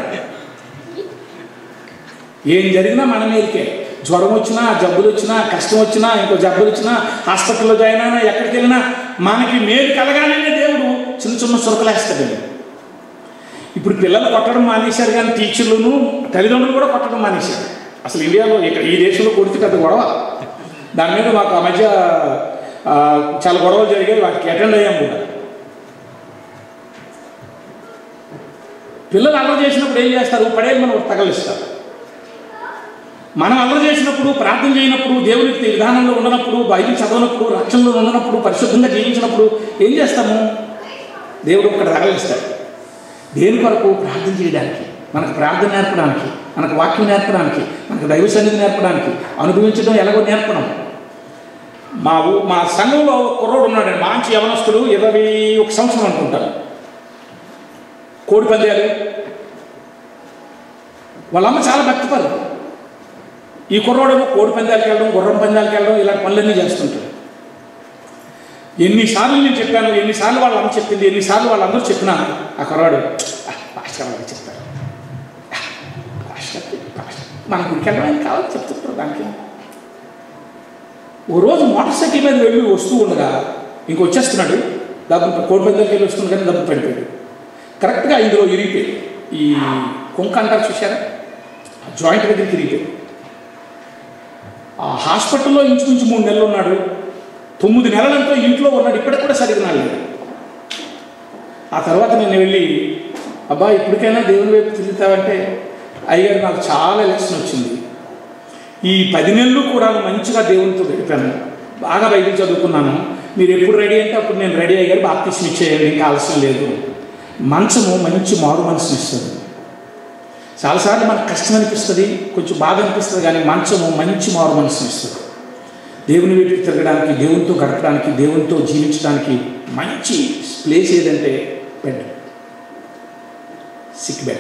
ఏం జరిగినా మన మేలుకే జ్వరం వచ్చినా జబ్బులు వచ్చినా కష్టం వచ్చినా ఇంకో జబ్బులు వచ్చినా హాస్పిటల్లో జాయిన్ అయినా ఎక్కడికి వెళ్ళినా మనకి మేలు కలగాలనే దేవుడు చిన్న చిన్న సురకలేస్తాడండి ఇప్పుడు పిల్లలు కొట్టడం మానేశారు కానీ టీచర్లను తల్లిదండ్రులు కూడా కొట్టడం మానేశారు అసలు ఇండియాలో ఇక్కడ ఈ దేశంలో కొడితే పెద్ద గొడవ దాని మీద మాకు ఆ మధ్య ఆ, చాలా గొడవలు జరిగాయి వాటికి అటెండ్ అయ్యాం కూడా పిల్లలు అల్లరి చేసినప్పుడు ఏం చేస్తారు పడేది మనం తగలిస్తారు మనం అల్లరి చేసినప్పుడు ప్రార్థన చేయనప్పుడు దేవునికి విధానంలో ఉండనప్పుడు బైబిల్ చదవనప్పుడు రక్షణలో ఉండనప్పుడు పరిశుద్ధంగా జీవించినప్పుడు ఏం చేస్తాము దేవుడు ఒకటి తగలిస్తాడు దేని కొరకు ప్రార్థన చేయడానికి మనకు ప్రార్థన నేర్పడానికి మనకు వాక్యం నేర్పడానికి మనకు దైవ సన్నిధి నేర్పడానికి అనుభవించడం ఎలాగో నేర్పడం మా ఊ- మా సంఘంలో ఒక కుర్రోడు ఉన్నాడు మంచి యవనస్తుడు ఇరవై ఒక సంవత్సరం అనుకుంటాను కోడి పందాలు వాళ్ళమ్మ చాలా భక్తిపరు ఈ కుర్రోడేమో కోడి పందాలకు వెళ్ళడం గుర్రం పందాలకు వెళ్ళడం ఇలాంటి పనులన్నీ చేస్తుంటాడు ఎన్నిసార్లు నేను చెప్పాను ఎన్నిసార్లు వాళ్ళ అమ్మ చెప్పింది ఎన్నిసార్లు వాళ్ళందరూ చెప్పినా ఆ కుర్రాడు "ఆ, పాస్టర్ గారు చెప్తారు ఆ, పాస్టర్ పాస్టర్ మన గుడికి వెళ్ళడానికి కావాలి చెప్తుంటారు దానికి ఓ రోజు మోటార్ సైకిల్ మీద వెళ్ళి వస్తూ ఉండగా ఇంక వచ్చేస్తున్నాడు డబ్బు కోడి పందాలకి వెళ్ళి వస్తుంది కానీ డబ్బు పడిపోయాడు కరెక్ట్గా ఇందులో ఇరిగిపోయి ఈ కుంక అంటారు చూసారా ఆ జాయింట్ దగ్గరికి ఇరిగిపోయి ఆ హాస్పిటల్లో ఇంచుమించు మూడు నెలలు ఉన్నాడు తొమ్మిది నెలలంతా ఇంట్లో ఉన్నాడు ఇప్పటికి కూడా సరిగ్గా లేదు ఆ తర్వాత నేను వెళ్ళి అబ్బా ఇప్పటికైనా దేవుని వైపు తిరుగుతావంటే అయ్యగారు నాకు చాలా లెసన్ వచ్చింది ఈ పది నెలలు కూడా మంచిగా దేవునితో గడిపాను బాగా బైబిల్ చదువుకున్నాను మీరు ఎప్పుడు రెడీ అంటే అప్పుడు నేను రెడీ అయ్యారు బాప్తిస్మ ఇచ్చేయండి ఇంకా ఆలస్యం లేదు మంచము మంచి మారు మనసుని ఇస్తుంది చాలాసార్లు మనకు కష్టం అనిపిస్తుంది కొంచెం బాగా అనిపిస్తుంది కానీ మంచము మంచి మారు మనసుని ఇస్తుంది దేవుని వీటికి తిరగడానికి దేవునితో గడపడానికి దేవునితో జీవించడానికి మంచి ప్లేస్ ఏదంటే బెడ్ సిక్ బెడ్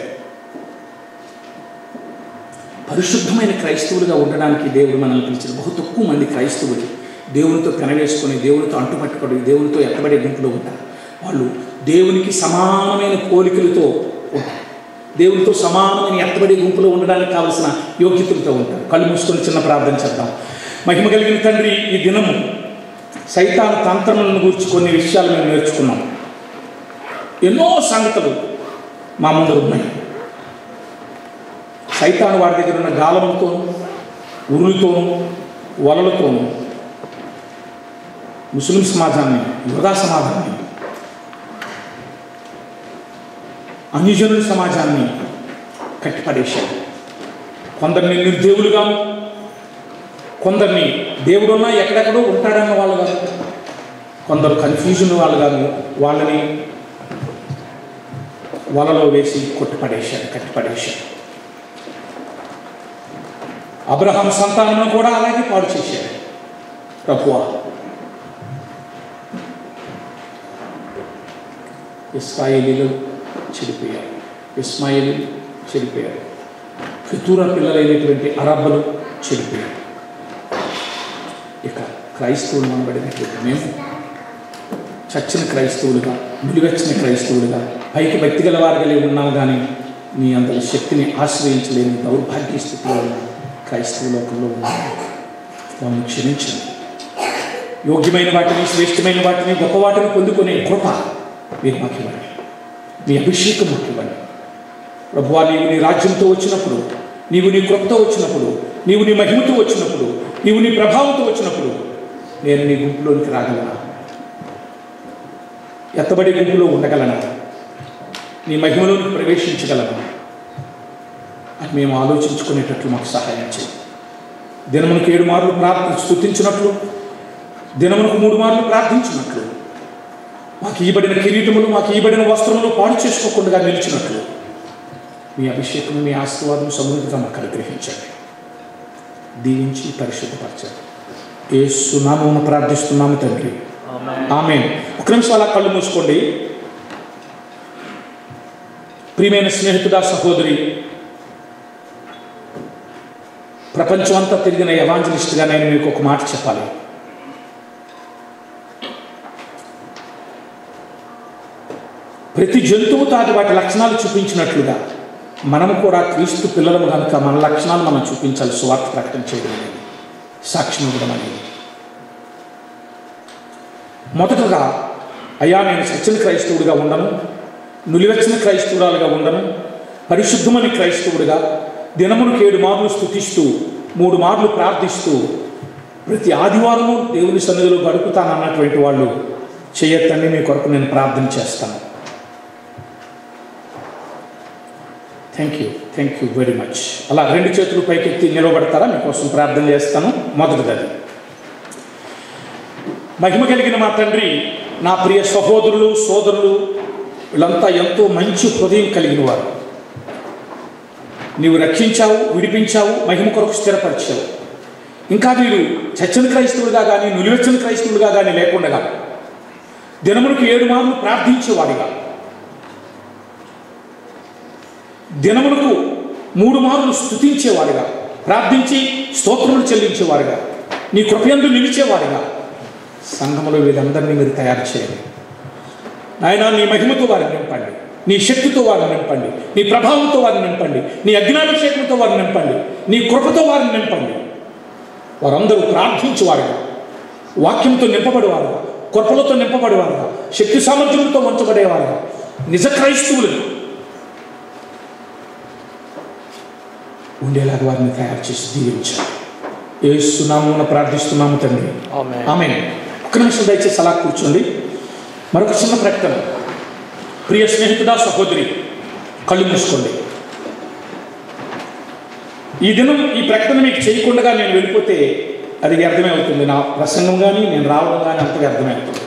పరిశుద్ధమైన క్రైస్తవులుగా ఉండడానికి దేవుడు మనల్ని పిలిచిన బహు తక్కువ మంది క్రైస్తవులు దేవునితో పెనవేసుకొని దేవునితో అంటుపట్టుకొని దేవునితో ఎత్తబడే గుంపులో ఉంటారు వాళ్ళు దేవునికి సమానమైన పోలికలతో ఉంటారు దేవునితో సమానమైన ఎత్తబడే గుంపులో ఉండడానికి కావలసిన యోగ్యతలతో ఉంటారు కళ్ళు మూసుకొని చిన్న ప్రార్థన చేద్దాం మహిమ కలిగిన తండ్రి ఈ దినము సైతాన తంత్రములను గురించి కొన్ని విషయాలు మేము నేర్చుకున్నాం ఎన్నో సంగతులు మా ముందు ఉన్నాయి సైతాను వారి దగ్గర ఉన్న గాలములతోనూ ఉరులతోనూ వలలతోనూ ముస్లిం సమాజాన్ని యోగా సమాజాన్ని అన్యజనుల సమాజాన్ని కట్టిపడేశాడు కొందరిని నిర్దేవులుగా కొందరిని దేవుడున్నా ఎక్కడెక్కడో ఉంటాడన్న వాళ్ళు కాదు కొందరు కన్ఫ్యూజన్ వాళ్ళు కాదు వాళ్ళని వలలో వేసి కొట్టిపడేశాడు కట్టిపడేశాడు అబ్రహాం సంతానం కూడా అలాగే పాడు చేశాడు ప్రభువా ఇస్రాయేలీలు చెడిపోయారు ఇస్మాయిలు చెడిపోయారు ఫితూరా పిల్లలైనటువంటి అరబ్బలు చెడిపోయారు ఇక క్రైస్తవులు అనబడినటువంటి మేము చచ్చిన క్రైస్తవులుగా నిలువెచ్చిన క్రైస్తవులుగా పైకి భక్తి గల వారిగా ఉన్నాము కానీ నీ అంతటి శక్తిని ఆశ్రయించలేని దౌర్భాగ్య స్థితిలో ఉన్న క్రైస్తవ లోకంలో ఉన్నాము మమ్మల్ని క్షమించండి యోగ్యమైన వాటిని శ్రేష్టమైన వాటిని గొప్ప వాటిని పొందుకునే కృప మీరు మాకు ఇవ్వండి మీ అభిషేకం మాకు ఇవ్వండి ప్రభువా నీవు నీ రాజ్యంతో వచ్చినప్పుడు నీవు నీ కృపతో వచ్చినప్పుడు నీవు నీ మహిమతో వచ్చినప్పుడు నీవు నీ ప్రభావంతో వచ్చినప్పుడు నేను నీ గుంపులోనికి రాగలనా ఎత్తబడి గుంపులో ఉండగలనా నీ మహిమలోనికి ప్రవేశించగలనా అని మేము ఆలోచించుకునేటట్లు మాకు సహాయం చేయి దినమునకు ఏడు మార్లు ప్రార్థన స్థుతించినట్లు దినమునకు మూడు మార్లు ప్రార్థించినట్లు మాకు ఇవ్వబడిన కిరీటములు మాకు ఇవ్వబడిన వస్త్రములు పాడు చేసుకోకుండా నిలిచినట్లు మీ అభిషేకం మీ ఆశీర్వాదం సమృద్ధిగా మాకు అనుగ్రహించండి దీవించి పరిశుద్ధపరచండి ఏ సునామమును ప్రార్థిస్తున్నాము తండ్రి ఆమె ఒక నిమిషం అలా కళ్ళు మూసుకోండి ప్రియమైన స్నేహితుడా సహోదరి ప్రపంచం అంతా తిరిగిన ఎవాంజలిస్ట్గా నేను మీకు ఒక మాట చెప్పాలి ప్రతి జంతువు తాటి వాటి లక్షణాలు చూపించినట్లుగా మనము కూడా క్రీస్తు పిల్లలము కనుక మన లక్షణాలు మనం చూపించాలి స్వార్థ ప్రకటన చేయడం అనేది సాక్ష్యం ఇవ్వడం అనేది మొదటగా అయ్యా నేను సత్యన క్రైస్తవుడిగా ఉండను నులివెచ్చని క్రైస్తవురాలుగా ఉండను పరిశుద్ధమని క్రైస్తవుడిగా దినమునికి ఏడు మార్లు స్థుతిస్తూ మూడు మార్లు ప్రార్థిస్తూ ప్రతి ఆదివారము దేవుని సన్నిధిలో గడుపుతానన్నటువంటి వాళ్ళు చేయొద్దండి మీ కొరకు నేను ప్రార్థన చేస్తాను thank you thank you very much అలా రెండు చేతులు పైకెత్తి నిలబడతారా మీకోసం ప్రార్థన చేస్తాను మొదటిది మహిమ కలిగిన మా తండ్రి నా ప్రియ సహోదరులు సోదరులు వీళ్ళంతా ఎంతో మంచి హృదయం కలిగిన వారు నీవు రక్షించావు విడిపించావు మహిమ కొరకు స్థిరపరిచావు ఇంకా వీరు చచ్చిన క్రైస్తవులుగా కానీ నులివెచ్చిన క్రైస్తవులుగా కానీ లేకుండా దినమునికి ఏడు మార్లు ప్రార్థించేవాడిగా దినములకు మూడు మార్లు స్థుతించేవాడిగా ప్రార్థించి స్తోత్రములు చెల్లించేవాడిగా నీ కృపయందు నిలిచేవాడిగా సంఘములో వీరందరినీ మీరు తయారు చేయండి నాయన నీ మహిమతో వారిని నింపండి నీ శక్తితో వారిని నింపండి నీ ప్రభావంతో వారిని నింపండి నీ అజ్ఞాభిషేకంతో వారిని నింపండి నీ కృపతో వారిని నింపండి వారందరూ ప్రార్థించేవారుగా వాక్యంతో నింపబడేవారుగా కృపలతో నింపబడేవారుగా శక్తి సామర్థ్యంతో ఉంచబడేవారుగా నిజ క్రైస్తవులు ఉండేలాగా వారిని తయారు చేసి దీవించాలి ఏ సునామమున ప్రార్థిస్తున్నాము తండ్రి Amen. ఆమె ఒక్క నిమిషం దయచేసి అలా కూర్చోండి మరొక చిన్న ప్రకటన ప్రియ స్నేహితుడా సహోదరి కళ్ళు మూసుకోండి ఈ దినం ఈ ప్రకటన మీకు చేయకుండా నేను వెళ్ళిపోతే అది వ్యర్థమే అవుతుంది నా ప్రసంగం కానీ నేను రావడం కానీ అంత వ్యర్థమే అవుతుంది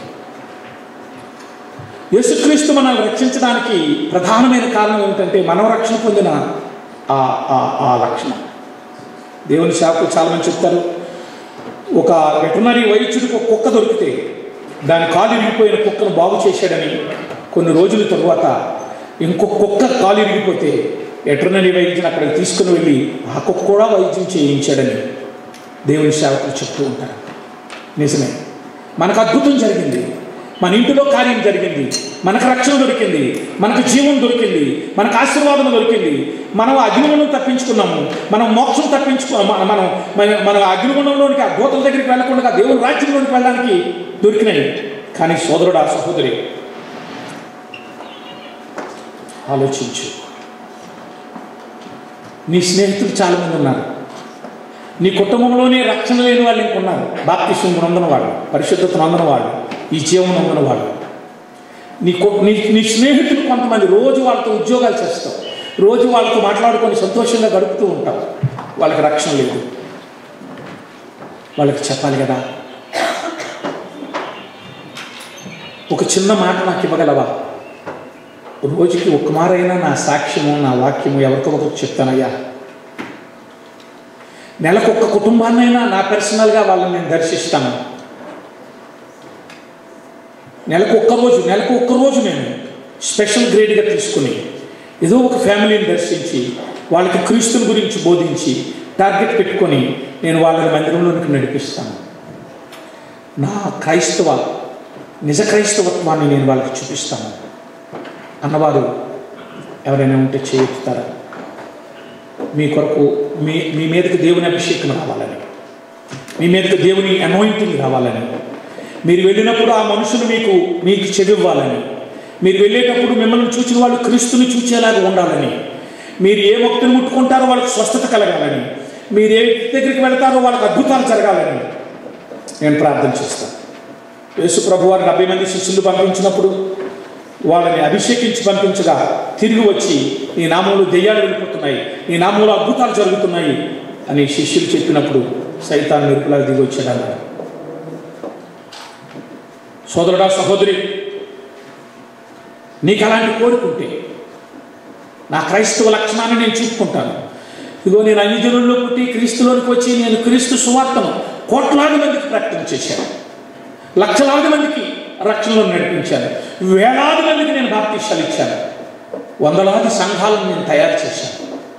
యేసుక్రీస్తు మనల్ని రక్షించడానికి ప్రధానమైన కారణం ఏమిటంటే మనం రక్షణ పొందిన ఆ ఆ- ఆ లక్షణం దేవుని శాఖలు చాలామంది చెప్తారు ఒక వెటనరీ వైద్యుడికి ఒక కుక్క దొరికితే దాని కాలు ఇరిగిపోయిన కుక్కను బాగు చేశాడని కొన్ని రోజుల తరువాత ఇంకొక కుక్క కాలు ఇరిగిపోతే వెటర్నరీ వైద్యుని అక్కడికి తీసుకుని వెళ్ళి ఆ కుక్క కూడా వైద్యం చేయించాడని దేవుని సేవకులు చెప్తూ ఉంటారు నిజమే మనకు అద్భుతం జరిగింది మన ఇంటిలో కార్యం జరిగింది మనకు రక్షణ దొరికింది మనకు జీవం దొరికింది మనకు ఆశీర్వాదం దొరికింది మనం అగ్నిగుణం తప్పించుకున్నాము మనం మోక్షం తప్పించుకు మన- మనం మన మన అగ్నిగుణంలోనికి ఆ దూతల దగ్గరికి వెళ్ళకుండా దేవుని రాజ్యంలోనికి వెళ్ళడానికి దొరికినాయి కానీ సోదరుడు ఆ సహోదరి ఆలోచించు నీ స్నేహితులు చాలామంది ఉన్నారు నీ కుటుంబంలోనే రక్షణ లేని వాళ్ళు ఇంకున్నారు బాప్తిష్యం నొందన వాళ్ళు పరిశుద్ధత నొందన వాళ్ళు ఈ జీవం నొందన వాళ్ళు నీ కు- నీ నీ స్నేహితులు కొంతమంది రోజు వాళ్ళతో ఉద్యోగాలు చేస్తావు రోజు వాళ్ళతో మాట్లాడుకొని సంతోషంగా గడుపుతూ ఉంటావు వాళ్ళకి రక్షణ లేదు వాళ్ళకి చెప్పాలి కదా ఒక చిన్న మాట నాకు ఇవ్వగలవా రోజుకి ఒక్క మారైనా నా సాక్ష్యము నా వాక్యము ఎవరికో ఒకరికి చెప్తానయ్యా నెలకు ఒక్క కుటుంబాన్నైనా నా పర్సనల్గా వాళ్ళని నేను దర్శిస్తాను నెలకు ఒక్క రోజు నెలకు ఒక్క రోజు నేను స్పెషల్ గ్రేడ్గా తీసుకుని ఏదో ఒక ఫ్యామిలీని దర్శించి వాళ్ళకి క్రీస్తుని గురించి బోధించి టార్గెట్ పెట్టుకొని నేను వాళ్ళని మందిరంలోనికి నడిపిస్తాను నా క్రైస్తవ నిజ క్రైస్తవత్వాన్ని నేను వాళ్ళకి చూపిస్తాను అన్నవారు ఎవరైనా ఉంటే చేయుతారా మీ కొరకు మీ మీ మీదకి దేవుని అభిషేకం రావాలని మీ మీదకి దేవుని అనాయింటింగ్ రావాలని మీరు వెళ్ళినప్పుడు ఆ మనుషులు మీకు మీకు చెవివ్వాలని మీరు వెళ్ళేటప్పుడు మిమ్మల్ని చూసిన వాళ్ళు క్రీస్తుని చూచేలాగా ఉండాలని మీరు ఏ భక్తులు ముట్టుకుంటారో వాళ్ళకి స్వస్థత కలగాలని మీరు ఏ వ్యక్తి దగ్గరికి వెళ్తారో వాళ్ళకి అద్భుతాలు జరగాలని నేను ప్రార్థన చేస్తాను యేసు ప్రభు వారు డెబ్బై మంది శిష్యులు పంపించినప్పుడు వాళ్ళని అభిషేకించి పంపించగా తిరిగి వచ్చి నీ నామంలో దెయ్యాలు వెళ్ళిపోతున్నాయి నీ నామంలో అద్భుతాలు జరుగుతున్నాయి అని శిష్యులు చెప్పినప్పుడు సైతాన్ మెరుపులా దిగి వచ్చాడన్నారు సోదరుడా సహోదరి నీకు అలాంటి కోరుకుంటే నా క్రైస్తవ లక్షణాన్ని నేను చూపుకుంటాను ఇదిగో నేను అన్ని జనుల్లో పుట్టి క్రీస్తులోనికి వచ్చి నేను క్రీస్తు సువార్తను కోట్లాది మందికి ప్రకటన చేశాను లక్షలాది మందికి రక్షణలో నడిపించాను వేలాది మందికి నేను బాప్తీసాలు ఇచ్చాను వందలాది సంఘాలను నేను తయారు చేశాను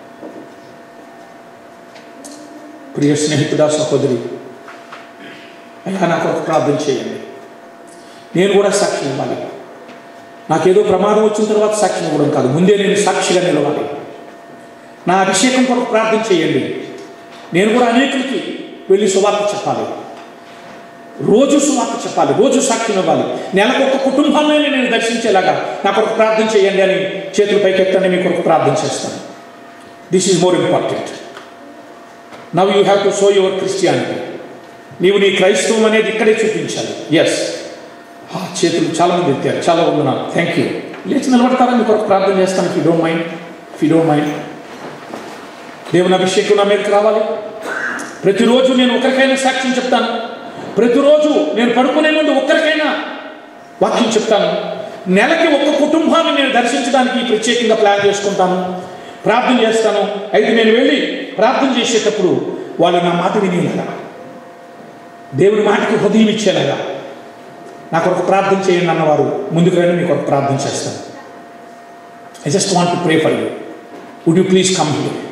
ప్రియ స్నేహితుడా సహోదరి అయ్యా నా కొరకు ప్రార్థన చేయండి నేను కూడా సాక్షి ఇవ్వాలి నాకేదో ప్రమాదం వచ్చిన తర్వాత సాక్షి ఇవ్వడం కాదు ముందే నేను సాక్షిగా నిలవాలి నా అభిషేకం కొరకు ప్రార్థన చేయండి నేను కూడా అనేకులకి వెళ్ళి సువార్త చెప్పాలి రోజు సువార్త చెప్పాలి రోజు సాక్ష్యం ఇవ్వాలి నెలకు ఒక కుటుంబాన్ని నేను దర్శించేలాగా నా కొరకు ప్రార్థన చేయండి అని చేతులు పైకెత్తండి మీ కొరకు ప్రార్థన చేస్తాను this is more important now you have to show your Christianity నీవు నీ క్రైస్తవం అనేది ఇక్కడే చూపించాలి ఎస్ చేతులు చాలా మంది ఎత్తారు చాలా వందనాలు థ్యాంక్ యూ లేచి నిలబడతారా మీ కొరకు ప్రార్థన చేస్తాను if you don't mind if you don't mind దేవుని అభిషేకం నా మీదకి రావాలి ప్రతిరోజు నేను ఒకరికైనా సాక్ష్యం చెప్తాను ప్రతిరోజు నేను పడుకునే ముందు ఒక్కరికైనా వాక్యం చెప్తాను నెలకి ఒక్క కుటుంబాన్ని నేను దర్శించడానికి ప్రత్యేకంగా ప్లాన్ చేసుకుంటాను ప్రార్థన చేస్తాను అయితే నేను వెళ్ళి ప్రార్థన చేసేటప్పుడు వాళ్ళు నా మాట వినేలాగా దేవుని మాటకి హృదయం ఇచ్చేలాగా నా కొరకు ప్రార్థన చేయండి అన్నవారు ముందుకు రండి మీ కొరకు ప్రార్థన చేస్తాను I just want to pray for you would you please come here